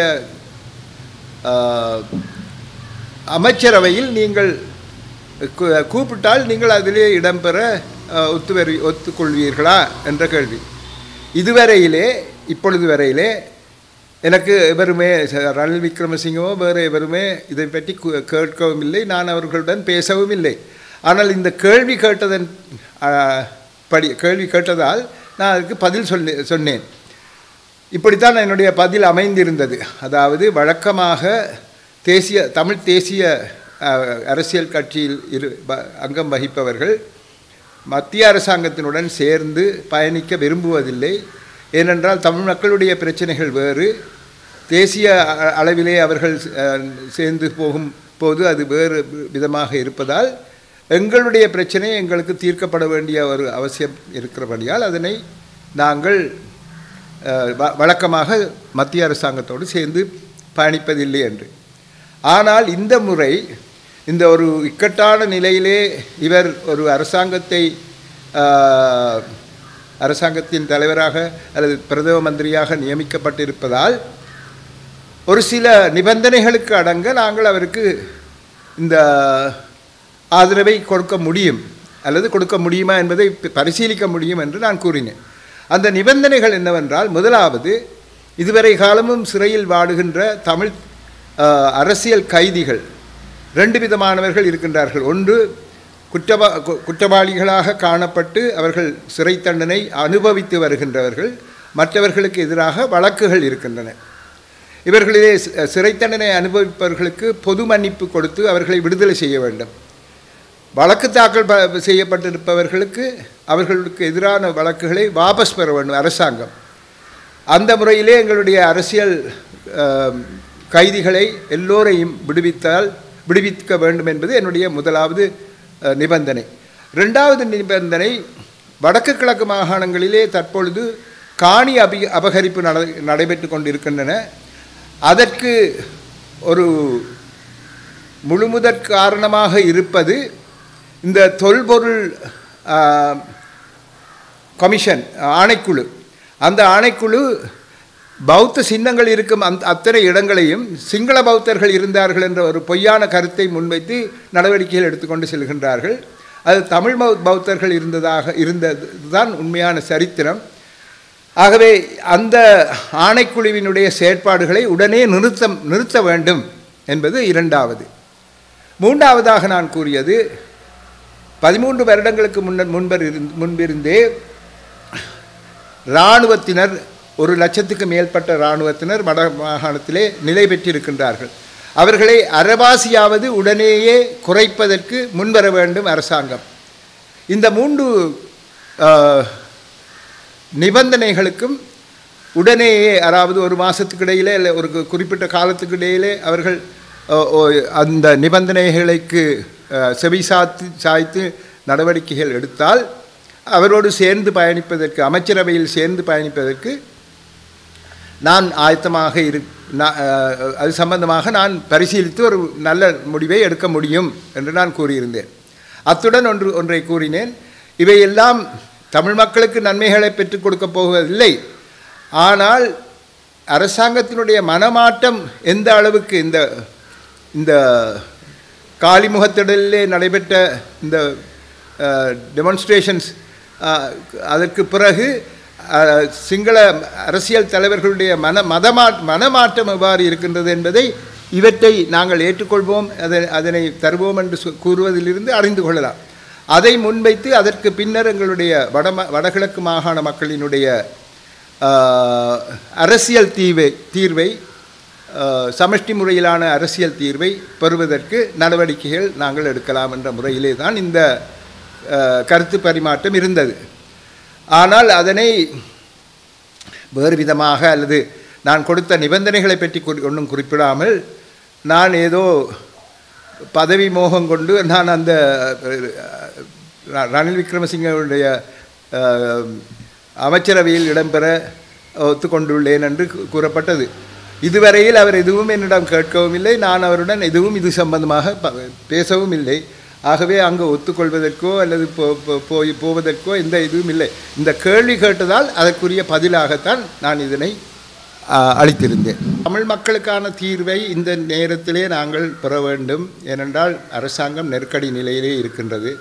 ஆஹ், அமைச்சரவையில் நீங்கள் கூ- கூப்பிட்டால் நீங்கள் அதிலே இடம்பெற ஆஹ், ஒத்துவரி ஒத்துக்கொள்வீர்களா என்ற கேள்வி இதுவரையிலே இப்பொழுது வரையிலே எனக்கு எவருமே ச- ரணில் விக்ரமசிங்கவோ வேறு எவருமே இதை பற்றி கு- கேட்கவும் இல்லை நான் அவர்களுடன் பேசவும் இல்லை ஆனால் இந்த கேள்வி கேட்டதன் ஆஹ், படி கேள்வி கேட்டதால் நான் அதுக்கு பதில் சொன்ன சொன்னேன் இப்படித்தான் என்னுடைய பதில் அமைந்திருந்தது அதாவது வழக்கமாக தேசிய தமிழ் தேசிய அஹ், அரசியல் கட்சியில் இரு ப- அங்கம் வகிப்பவர்கள் மத்திய அரசாங்கத்தினுடன் சேர்ந்து பயணிக்க விரும்புவதில்லை ஏனென்றால் தமிழ் மக்களுடைய பிரச்சனைகள் வேறு தேசிய அ- அளவிலே அவர்கள் அஹ், சேர்ந்து போகும் போது அது வேறு விதமாக இருப்பதால் எங்களுடைய பிரச்சனை எங்களுக்கு தீர்க்கப்பட வேண்டிய ஒரு அவசியம் இருக்கிறபடியால் அதனை நாங்கள் அஹ், வ- வழக்கமாக மத்திய அரசாங்கத்தோடு சேர்ந்து பயணிப்பதில்லை என்று ஆனால் இந்த முறை இந்த ஒரு இக்கட்டான நிலையிலே இவர் ஒரு அரசாங்கத்தை அஹ், அரசாங்கத்தின் தலைவராக அல்லது பிரதம மந்திரியாக நியமிக்கப்பட்டிருப்பதால் ஒரு சில நிபந்தனைகளுக்கு அடங்க நாங்கள் அவருக்கு இந்த ஆதரவை கொடுக்க முடியும் அல்லது கொடுக்க முடியுமா என்பதை ப- பரிசீலிக்க முடியும் என்று நான் கூறினேன் அந்த நிபந்தனைகள் என்னவென்றால் முதலாவது இதுவரை காலமும் சிறையில் வாடுகின்ற தமிழ் ஆஹ், அரசியல் கைதிகள் ரெண்டு விதமானவர்கள் இருக்கின்றார்கள் ஒன்று குற்றவா கு- குற்றவாளிகளாக காணப்பட்டு அவர்கள் சிறை தண்டனை அனுபவித்து வருகின்றவர்கள் மற்றவர்களுக்கு எதிராக வழக்குகள் இருக்கின்றன இவர்களிலே சி- சிறை தண்டனை அனுபவிப்பவர்களுக்கு பொது மன்னிப்பு கொடுத்து அவர்களை விடுதலை செய்ய வேண்டும் வழக்கு தாக்கல் ப- செய்யப்பட்டிருப்பவர்களுக்கு அவர்களுக்கு எதிரான வழக்குகளை வாபஸ் பெற வேண்டும் அரசாங்கம் அந்த முறையிலே எங்களுடைய அரசியல் ஆம், கைதிகளை எல்லோரையும் விடுவித்தால் விடுவிக்க வேண்டும் என்பது என்னுடைய முதலாவது அஹ், நிபந்தனை ரெண்டாவது நிபந்தனை வடக்கு கிழக்கு மாகாணங்களிலே தற்பொழுது காணி அபி அபகரிப்பு நட நடைபெற்று கொண்டிருக்கின்றன அதற்கு ஒரு முழுமுதற் காரணமாக இருப்பது இந்த தொல்பொருள் ஆ, கமிஷன் ஆணைக்குழு அந்த ஆணைக்குழு பௌத்த சின்னங்கள் இருக்கும் அந்த அத்தனை இடங்களையும் சிங்கள பௌத்தர்கள் இருந்தார்கள் என்ற ஒரு பொய்யான கருத்தை முன்வைத்து நடவடிக்கைகள் எடுத்துக்கொண்டு செல்கின்றார்கள் அது தமிழ் பௌ- பௌத்தர்கள் இருந்ததாக இருந்ததுதான் உண்மையான சரித்திரம் ஆகவே அந்த ஆணைக்குழுவினுடைய செயற்பாடுகளை உடனே நிறுத்த நிறுத்த வேண்டும் என்பது இரண்டாவது மூன்றாவதாக நான் கூறியது பதிமூன்று வருடங்களுக்கு முன்னர் முன்பர் இருந் முன்பிருந்தே இராணுவத்தினர் ஒரு லட்சத்துக்கு மேற்பட்ட இராணுவத்தினர் வட மாகாணத்திலே நிலை பெற்றிருக்கின்றார்கள் அவர்களை அறவாசியாவது உடனேயே குறைப்பதற்கு முன்வர வேண்டும் அரசாங்கம் இந்த மூன்று ஆஹ், நிபந்தனைகளுக்கும் உடனேயே அதாவது ஒரு மாதத்துக்கு இடையிலே இல்லை ஒரு கு- குறிப்பிட்ட காலத்துக்கு இடையிலே அவர்கள் அஹ், ஓ- அந்த நிபந்தனைகளுக்கு அஹ், செவி சாத்து சாய்த்து நடவடிக்கைகள் எடுத்தால் அவரோடு சேர்ந்து பயணிப்பதற்கு அமைச்சரவையில் சேர்ந்து பயணிப்பதற்கு நான் ஆயத்தமாக இரு நான், அஹ், அது சம்பந்தமாக நான் பரிசீலித்து ஒரு நல்ல முடிவை எடுக்க முடியும் என்று நான் கூறியிருந்தேன் அத்துடன் ஒன்று ஒன்றை கூறினேன் இவையெல்லாம் தமிழ் மக்களுக்கு நன்மைகளை பெற்றுக் கொடுக்கப் போவதில்லை ஆனால் அரசாங்கத்தினுடைய மனமாட்டம் எந்த அளவுக்கு இந்த இந்த காலிமுகத்திடலிலே நடைபெற்ற இந்த டெமான்ஸ்ட்ரேஷன்ஸ் அதற்கு பிறகு அஹ், சிங்கள அரசியல் தலைவர்களுடைய மன மதமா மனமாற்றம் எவ்வாறு இருக்கின்றது என்பதை இவற்றை நாங்கள் ஏற்றுக்கொள்வோம் அதை அதனை தருவோம் என்று சொ- கூறுவதிலிருந்து அறிந்து கொள்ளலாம் அதை முன்வைத்து அதற்கு பின்னர் எங்களுடைய வடம வடகிழக்கு மாகாண மக்களினுடைய ஆஹ், அரசியல் தீவை தீர்வை ஆஹ், சமஷ்டி முறையிலான அரசியல் தீர்வை பெறுவதற்கு நடவடிக்கைகள் நாங்கள் எடுக்கலாம் என்ற முறையிலே தான் இந்த ஆஹ், கருத்து பரிமாற்றம் இருந்தது ஆனால் அதனை வேறு விதமாக அல்லது நான் கொடுத்த நிபந்தனைகளை பற்றி குறி ஒன்றும் குறிப்பிடாமல் நான் ஏதோ பதவி மோகம் கொண்டு நான் அந்த அஹ், ர- ரணில் விக்ரமசிங்கவுடைய அஹ், அமைச்சரவையில் இடம்பெற ஒத்துக்கொண்டுள்ளேன் என்று கூ- கூறப்பட்டது இதுவரையில் அவர் எதுவும் என்னிடம் கேட்கவும் இல்லை நான் அவருடன் எதுவும் இது சம்பந்தமாக ப- பேசவும் இல்லை ஆகவே அங்கு ஒத்துக்கொள்வதற்கோ அல்லது போ- போ- போய் போவதற்கோ எந்த இதுவும் இல்லை இந்த கேள்வி கேட்டதால் அதற்குரிய பதிலாகத்தான் நான் இதனை ஆ, அளித்திருந்தேன் தமிழ் மக்களுக்கான தீர்வை இந்த நேரத்திலே நாங்கள் பெற வேண்டும் ஏனென்றால் அரசாங்கம் நெருக்கடி நிலையிலே இருக்கின்றது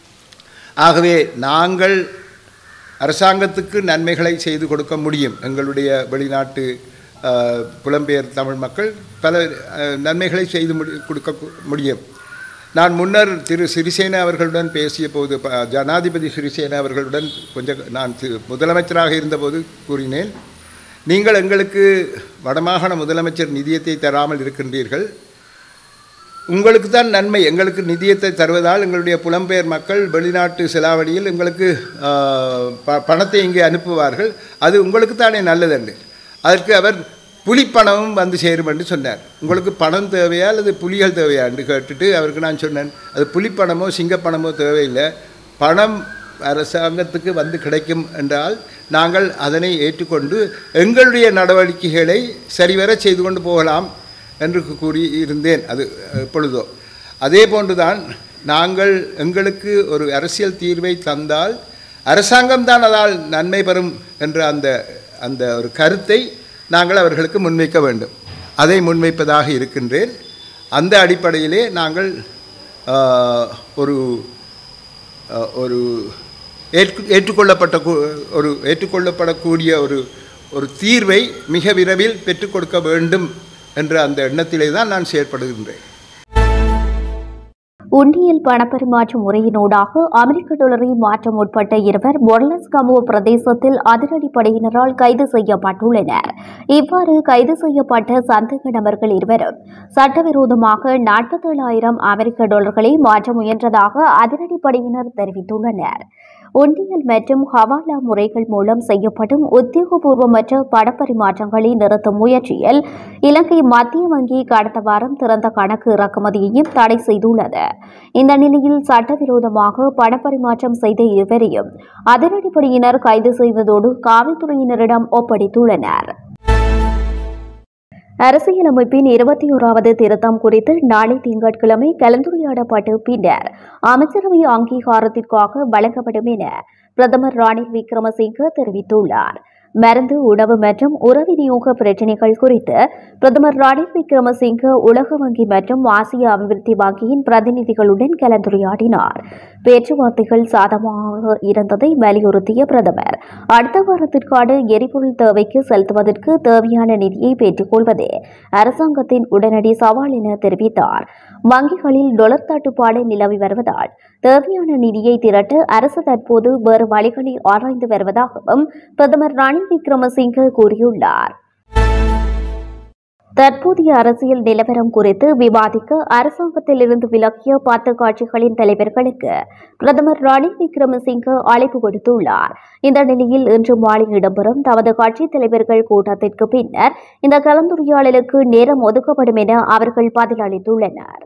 ஆகவே நாங்கள் அரசாங்கத்துக்கு நன்மைகளை செய்து கொடுக்க முடியும் எங்களுடைய வெளிநாட்டு ஆ, புலம்பெயர் தமிழ் மக்கள் பல ஆ, நன்மைகளை செய்து முடி கொடுக்க கு- முடியும் நான் முன்னர் திரு சிறிசேன அவர்களுடன் பேசிய போது ப- ஜனாதிபதி சிறிசேன அவர்களுடன் கொஞ்சம் நான் தி- முதலமைச்சராக இருந்தபோது கூறினேன் நீங்கள் எங்களுக்கு வடமாகாண முதலமைச்சர் நிதியத்தை தராமல் இருக்கின்றீர்கள் உங்களுக்கு தான் நன்மை எங்களுக்கு நிதியத்தை தருவதால் எங்களுடைய புலம்பெயர் மக்கள் வெளிநாட்டு செலாவணியில் எங்களுக்கு ஆ, ப- பணத்தை இங்கே அனுப்புவார்கள் அது உங்களுக்கு தானே நல்லதன்று அதற்கு அவர் புலிப்பணமும் வந்து சேரும் என்று சொன்னார் உங்களுக்கு பணம் தேவையா அல்லது புலிகள் தேவையா என்று கேட்டுட்டு அவருக்கு நான் சொன்னேன் அது புலிப்பணமோ சிங்கப்பணமோ தேவையில்லை பணம் அரசாங்கத்துக்கு வந்து கிடைக்கும் என்றால் நாங்கள் அதனை ஏற்றுக்கொண்டு எங்களுடைய நடவடிக்கைகளை சரிவர செய்து கொண்டு போகலாம் என்று கூறி இருந்தேன் அது எப்பொழுதோ அதே போன்றுதான் நாங்கள் எங்களுக்கு ஒரு அரசியல் தீர்வை தந்தால் அரசாங்கம்தான் அதால் நன்மை பெறும் என்ற அந்த அந்த ஒரு கருத்தை நாங்கள் அவர்களுக்கு முன்வைக்க வேண்டும் அதை முன்வைப்பதாக இருக்கின்றேன் அந்த அடிப்படையிலே நாங்கள் ஆஹ், ஒரு அஹ், ஒரு ஏற்று ஏற்றுக்கொள்ளப்பட்ட கூ- ஒரு ஏற்றுக்கொள்ளப்படக்கூடிய ஒரு ஒரு தீர்வை மிக விரைவில் பெற்றுக் கொடுக்க வேண்டும் என்ற அந்த எண்ணத்திலே தான் நான் செயற்படுகின்றேன் உண்டியல் பணப்பரிமாற்ற முறையினூடாக அமெரிக்க டாலரை மாற்ற முற்பட்ட இருவர் மொரலஸ் கமுவ பிரதேசத்தில் அதிரடிப்படையினரால் கைது செய்யப்பட்டுள்ளனர் இவ்வாறு கைது செய்யப்பட்ட சந்தேக நபர்கள் இருவரும் சட்டவிரோதமாக நாற்பத்தேழாயிரம் அமெரிக்க டாலர்களை மாற்ற முயன்றதாக அதிரடிப்படையினர் தெரிவித்துள்ளனர் ஒன்றியல் மற்றும் ஹவாலா முறைகள் மூலம் செய்யப்படும் உத்தியோகபூர்வமற்ற பணப்பரிமாற்றங்களை நிறுத்தும் முயற்சியில் இலங்கை மத்திய வங்கி கடந்த வாரம் திறந்த கணக்கு இறக்குமதியையும் தடை செய்துள்ளது இந்த நிலையில் சட்டவிரோதமாக பணப்பரிமாற்றம் செய்த இருவரையும் அதிரடிப்படையினர் கைது செய்ததோடு காவல்துறையினரிடம் ஒப்படைத்துள்ளனர் அரசியலமைப்பின் இருபத்தி ஓராவது திருத்தம் குறித்து நாளை திங்கட்கிழமை கலந்துரையாடப்பட்டு பின்னர் அமைச்சரவை அங்கீகாரத்திற்காக வழங்கப்படும் என பிரதமர் ரணில் விக்ரமசிங்க தெரிவித்துள்ளார் மருந்து உணவு மற்றும் உர விநியோக பிரச்சினைகள் குறித்து பிரதமர் ரணில் விக்ரமசிங்க உலக வங்கி மற்றும் ஆசிய அபிவிருத்தி வங்கியின் பிரதிநிதிகளுடன் கலந்துரையாடினார் பேச்சுவார்த்தைகள் சாதகமாக இருந்ததை வலியுறுத்திய பிரதமர் அடுத்த வாரத்திற்கான எரிபொருள் தேவைக்கு செலுத்துவதற்கு தேவையான நிதியை பெற்றுக்கொள்வதே அரசாங்கத்தின் உடனடி சவால் என தெரிவித்தார் வங்கிகளில் டொலர் தட்டுப்பாடு நிலவி வருவதால் தேவையான நிதியை திரட்ட அரசு தற்போது வேறு வழிகளை ஆராய்ந்து வருவதாகவும் பிரதமர் ரணில் விக்ரமசிங்கே கூறியுள்ளார் தற்போதைய அரசியல் நிலவரம் குறித்து விவாதிக்க அரசாங்கத்திலிருந்து விலகிய பத்து கட்சிகளின் தலைவர்களுக்கு பிரதமர் ரணில் விக்ரமசிங்கே அழைப்பு விடுத்துள்ளார் இந்த நிலையில் இன்று மாலை இடம்பெறும் தமது கட்சித் தலைவர்கள் கூட்டத்திற்கு பின்னர் இந்த கலந்துரையாடலுக்கு நேரம் ஒதுக்கப்படும் என அவர்கள் பதிலளித்துள்ளனர்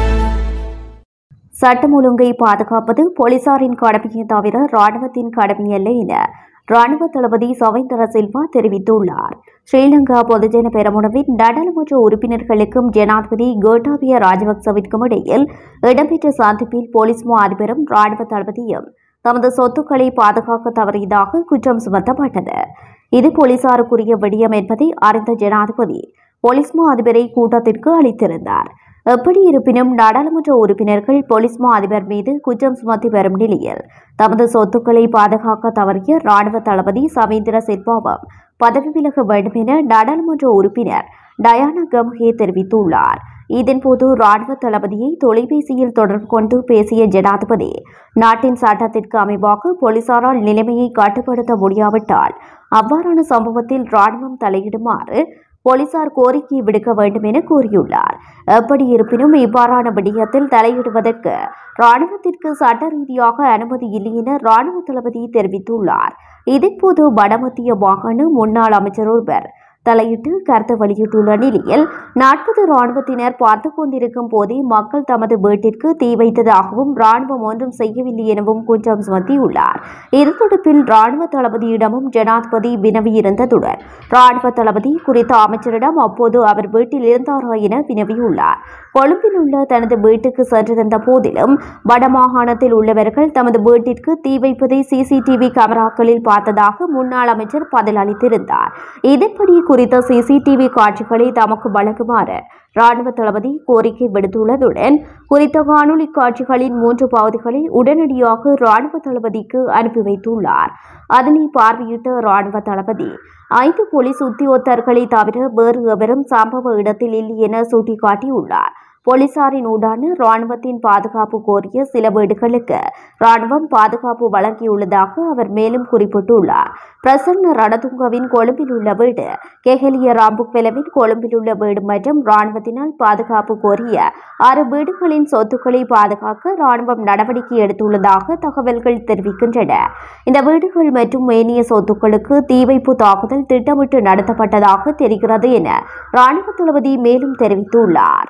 சட்டம் ஒழுங்கை பாதுகாப்பது போலீசாரின் கடமையை தவிர ராணுவத்தின் கடமையல்ல என ராணுவ தளபதி சவேந்திர சில்வா தெரிவித்துள்ளார் ஸ்ரீலங்கா பொதுஜன பெரமுனவின் நாடாளுமன்ற உறுப்பினர்களுக்கும் ஜனாதிபதி கோட்டாபிய ராஜபக்சவிற்கும் இடையில் இடம்பெற்ற சந்திப்பில் போலீஸ் மா அதிபரும் ராணுவ தளபதியும் தமது சொத்துக்களை பாதுகாக்க தவறியதாக குற்றம் சுமத்தப்பட்டது இது போலீசாருக்குரிய விடயம் என்பதை அறிந்த ஜனாதிபதி போலீஸ் மா அதிபரை கூட்டத்திற்கு அளித்திருந்தார் எப்படி இருப்பினும் நாடாளுமன்ற உறுப்பினர்கள் போலீஸ் மா அதிபர் மீது குற்றம் சுமத்தி வரும் நிலையில் தமது சொத்துக்களை பாதுகாக்க தவறிய ராணுவ தளபதி சவேந்திர சில்வாவும் பதவி விலக வேண்டும் என நாடாளுமன்ற உறுப்பினர் டயானா கம்ஹே தெரிவித்துள்ளார் இதன்போது ராணுவ தளபதியை தொலைபேசியில் தொடர்பு கொண்டு பேசிய ஜனாதிபதி நாட்டின் சட்டத்திற்கு அமைவாக போலீசாரால் நிலைமையை கட்டுப்படுத்த முடியாவிட்டால் அவ்வாறான சம்பவத்தில் ராணுவம் தலையிடுமாறு போலீசார் கோரிக்கை விடுக்க வேண்டும் என கூறியுள்ளார் எப்படி இருப்பினும் இவ்வாறான விடயத்தில் தலையிடுவதற்கு ராணுவத்திற்கு சட்ட ரீதியாக அனுமதி இல்லை என ராணுவ தளபதி தெரிவித்துள்ளார் இதன்போது வடமத்திய மாகாண முன்னாள் அமைச்சர் ஒருவர் தலையிட்டு கருத்து வெளியிட்டுள்ள நிலையில் நாற்பது ராணுவத்தினர் பார்த்து கொண்டிருக்கும் போதே மக்கள் தமது வீட்டிற்கு தீ வைத்ததாகவும் ராணுவம் ஒன்றும் செய்யவில்லை எனவும் குற்றம் சுமத்தியுள்ளார் இது தொடர்பில் ராணுவ தளபதியிடமும் ஜனாதிபதி வினவியிருந்ததுடன் ராணுவ தளபதி குறித்த அமைச்சரிடம் அப்போது அவர் வீட்டில் இருந்தாரா என வினவியுள்ளார் கொழும்பில் உள்ள தனது வீட்டுக்கு சென்றிருந்த போதிலும் வடமாகாணத்தில் உள்ளவர்கள் தமது வீட்டிற்கு தீ வைப்பதை சிசிடிவி கேமராக்களில் பார்த்ததாக முன்னாள் அமைச்சர் பதில் அளித்திருந்தார் இதன்படி குறித்த சிசிடிவி காட்சிகளை தமக்கு வழங்குமாறு ராணுவ தளபதி கோரிக்கை விடுத்துள்ளதுடன் குறித்த காணொலி காட்சிகளின் மூன்று பகுதிகளை உடனடியாக ராணுவ தளபதிக்கு அனுப்பி வைத்துள்ளார் அதனை பார்வையிட்ட ராணுவ தளபதி ஐந்து போலீஸ் உத்தியோகத்தர்களை தவிர வேறு எவரும் சம்பவ இடத்தில் இல்லை என சுட்டிக்காட்டியுள்ளார் போலீசாரின் ஊடான ராணுவத்தின் பாதுகாப்பு கோரிய சில வீடுகளுக்கு ராணுவம் பாதுகாப்பு வழங்கியுள்ளதாக அவர் மேலும் குறிப்பிட்டுள்ளார் பிரசன்ன ரணதுங்கவின் கொழும்பில் உள்ள வீடு கெஹலிய ராம்புக்வெலவின் கொழும்பில் உள்ள வீடு மற்றும் ராணுவத்தினால் பாதுகாப்பு கோரிய ஆறு வீடுகளின் சொத்துக்களை பாதுகாக்க ராணுவம் நடவடிக்கை எடுத்துள்ளதாக தகவல்கள் தெரிவிக்கின்றன இந்த வீடுகள் மற்றும் ஏனைய சொத்துக்களுக்கு தீ வைப்பு தாக்குதல் திட்டமிட்டு நடத்தப்பட்டதாக தெரிகிறது என ராணுவ தளபதி மேலும் தெரிவித்துள்ளார்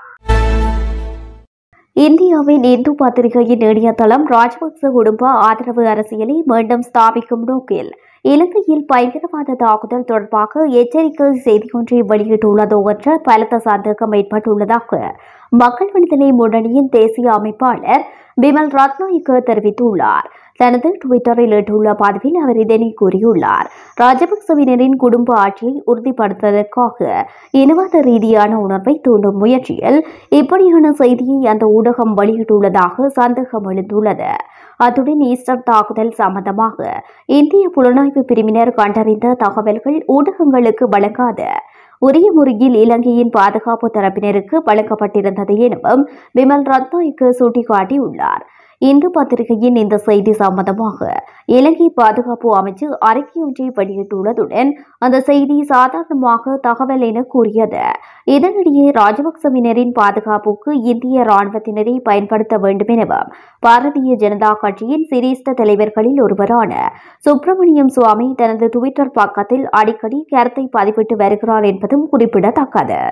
இந்தியாவின் இந்து பத்திரிகையின் இணையதளம் ராஜபக்ச குடும்ப ஆதரவு அரசியலை மீண்டும் ஸ்தாபிக்கும் நோக்கில் இலங்கையில் பயங்கரவாத தாக்குதல் தொடர்பாக எச்சரிக்கை செய்தி ஒன்றை வெளியிட்டுள்ளதோ என்ற பலத்த சந்தேகம் ஏற்பட்டுள்ளதாக மக்கள் விடுதலை முன்னணியின் தேசிய அமைப்பாளர் பிமல் ரத்நாயக்க தெரிவித்துள்ளார் தனது டுவிட்டரில் இட்டுள்ள பதிவில் அவர் இதனை கூறியுள்ளார் ராஜபக்சவினரின் குடும்ப ஆட்சியை உறுதிப்படுத்துவதற்காக இனவாத ரீதியான உணர்வை தூண்டும் முயற்சியில் இப்படியான செய்தியை அந்த ஊடகம் வெளியிட்டுள்ளதாக சந்தேகம் எழுந்துள்ளது அத்துடன் ஈஸ்டர் தாக்குதல் சம்பந்தமாக இந்திய புலனாய்வு பிரிவினர் கண்டறிந்த தகவல்கள் ஊடகங்களுக்கு வழங்காத உரிய முறையில் இலங்கையின் பாதுகாப்பு தரப்பினருக்கு வழங்கப்பட்டிருந்தது எனவும் விமல் ரத்நாயக்கு சுட்டிக்காட்டியுள்ளார் இந்து பத்திரிகையின் இந்த செய்தி சம்பந்தமாக இலங்கை பாதுகாப்பு அமைச்சு அறிக்கையொன்றை வெளியிட்டுள்ளதுடன் அந்த செய்தி சாதாரணமாக தகவல் என கூறியது இதனிடையே ராஜபக்சவினரின் பாதுகாப்புக்கு இந்திய ராணுவத்தினரை பயன்படுத்த வேண்டும் எனவும் பாரதிய ஜனதா கட்சியின் சிரேஷ்ட தலைவர்களில் ஒருவரான சுப்பிரமணியம் சுவாமி தனது டுவிட்டர் பக்கத்தில் அடிக்கடி கருத்தை பதிவிட்டு வருகிறார் என்பதும் குறிப்பிடத்தக்கது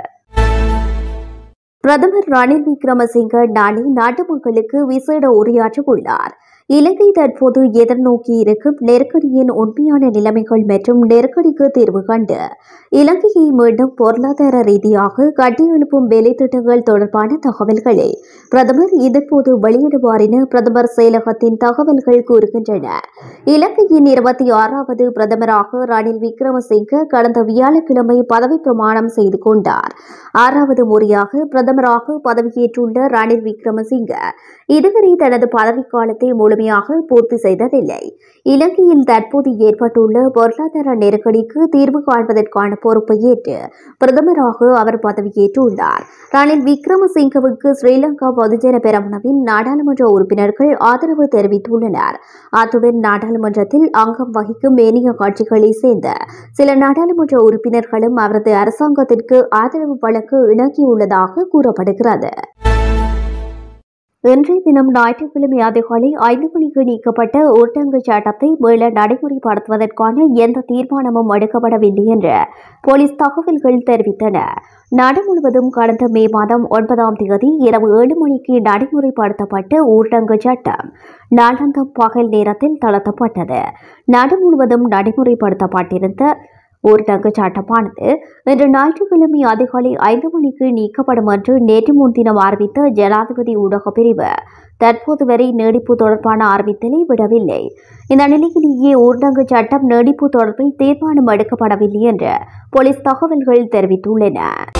பிரதமர் ரணில் விக்ரமசிங்க நாளை நாட்டு மக்களுக்கு விசேட உரையாற்ற உள்ளார் இலங்கை தற்போது எதிர்நோக்கி இருக்கும் நெருக்கடியின் உண்மையான நிலைமைகள் மற்றும் நெருக்கடிக்கு தீர்வு கண்டு இலங்கையை மீண்டும் பொருளாதார ரீதியாக கட்டியெழுப்பும் வேலை திட்டங்கள் தொடர்பான தகவல்களை பிரதமர் இதன்போது வெளியிடுவார் என பிரதமர் செயலகத்தின் தகவல்கள் கூறுகின்றன இலங்கையின் இருபத்தி ஆறாவது பிரதமராக ரணில் விக்ரமசிங்க கடந்த வியாழக்கிழமை பதவி பிரமாணம் செய்து கொண்டார் ஆறாவது முறையாக பிரதமராக பதவியேற்றுள்ள ரணில் விக்ரமசிங்க இதுவரை தனது பதவிக்காலத்தை முழுமையாக பூர்த்தி செய்ததில்லை இலங்கையில் தற்போது ஏற்பட்டுள்ள பொருளாதார நெருக்கடிக்கு தீர்வு காண்பதற்கான பொறுப்பை ஏற்று பிரதமராக அவர் பதவியேற்றுள்ளார் ரணில் விக்ரமசிங்கவுக்கு ஸ்ரீலங்கா பொதுஜன பெரமுனவின் நாடாளுமன்ற உறுப்பினர்கள் ஆதரவு தெரிவித்துள்ளனர் அத்துடன் நாடாளுமன்றத்தில் அங்கம் வகிக்கும் ஏனைய கட்சிகளைச் சேர்ந்த சில நாடாளுமன்ற உறுப்பினர்களும் அவரது அரசாங்கத்திற்கு ஆதரவு வழங்க இணங்கியுள்ளதாக கூறப்படுகிறது இன்றைய தினம் ஞாயிற்றுக்கிழமை அதிகாலை ஐந்து மணிக்கு நீக்கப்பட்ட ஊரடங்கு சட்டத்தை மீள நடைமுறைப்படுத்துவதற்கான எந்த தீர்மானமும் எடுக்கப்படவில்லை என்று போலீஸ் தகவல்கள் தெரிவித்தன நாடு முழுவதும் கடந்த மே மாதம் ஒன்பதாம் தேதி இரவு ஏழு மணிக்கு நடைமுறைப்படுத்தப்பட்ட ஊரடங்கு சட்டம் நாளாந்தம் பகல் நேரத்தில் தளர்த்தப்பட்டது நாடு முழுவதும் நடைமுறைப்படுத்தப்பட்டிருந்த ஊரடங்கு சட்டமானது இன்று ஞாயிற்றுக்கிழமை அதிகாலை ஐந்து மணிக்கு நீக்கப்படும் என்று நேற்று முன்தினம் அறிவித்த ஜனாதிபதி ஊடக பிரிவு தற்போது வரை நீடிப்பு தொடர்பான அறிவித்தலை விடவில்லை இந்த நிலையிலேயே ஊரடங்கு சட்டம் நீடிப்பு தொடர்பில் தீர்மானம் எடுக்கப்படவில்லை என்று போலீஸ் தகவல்கள் தெரிவித்துள்ளன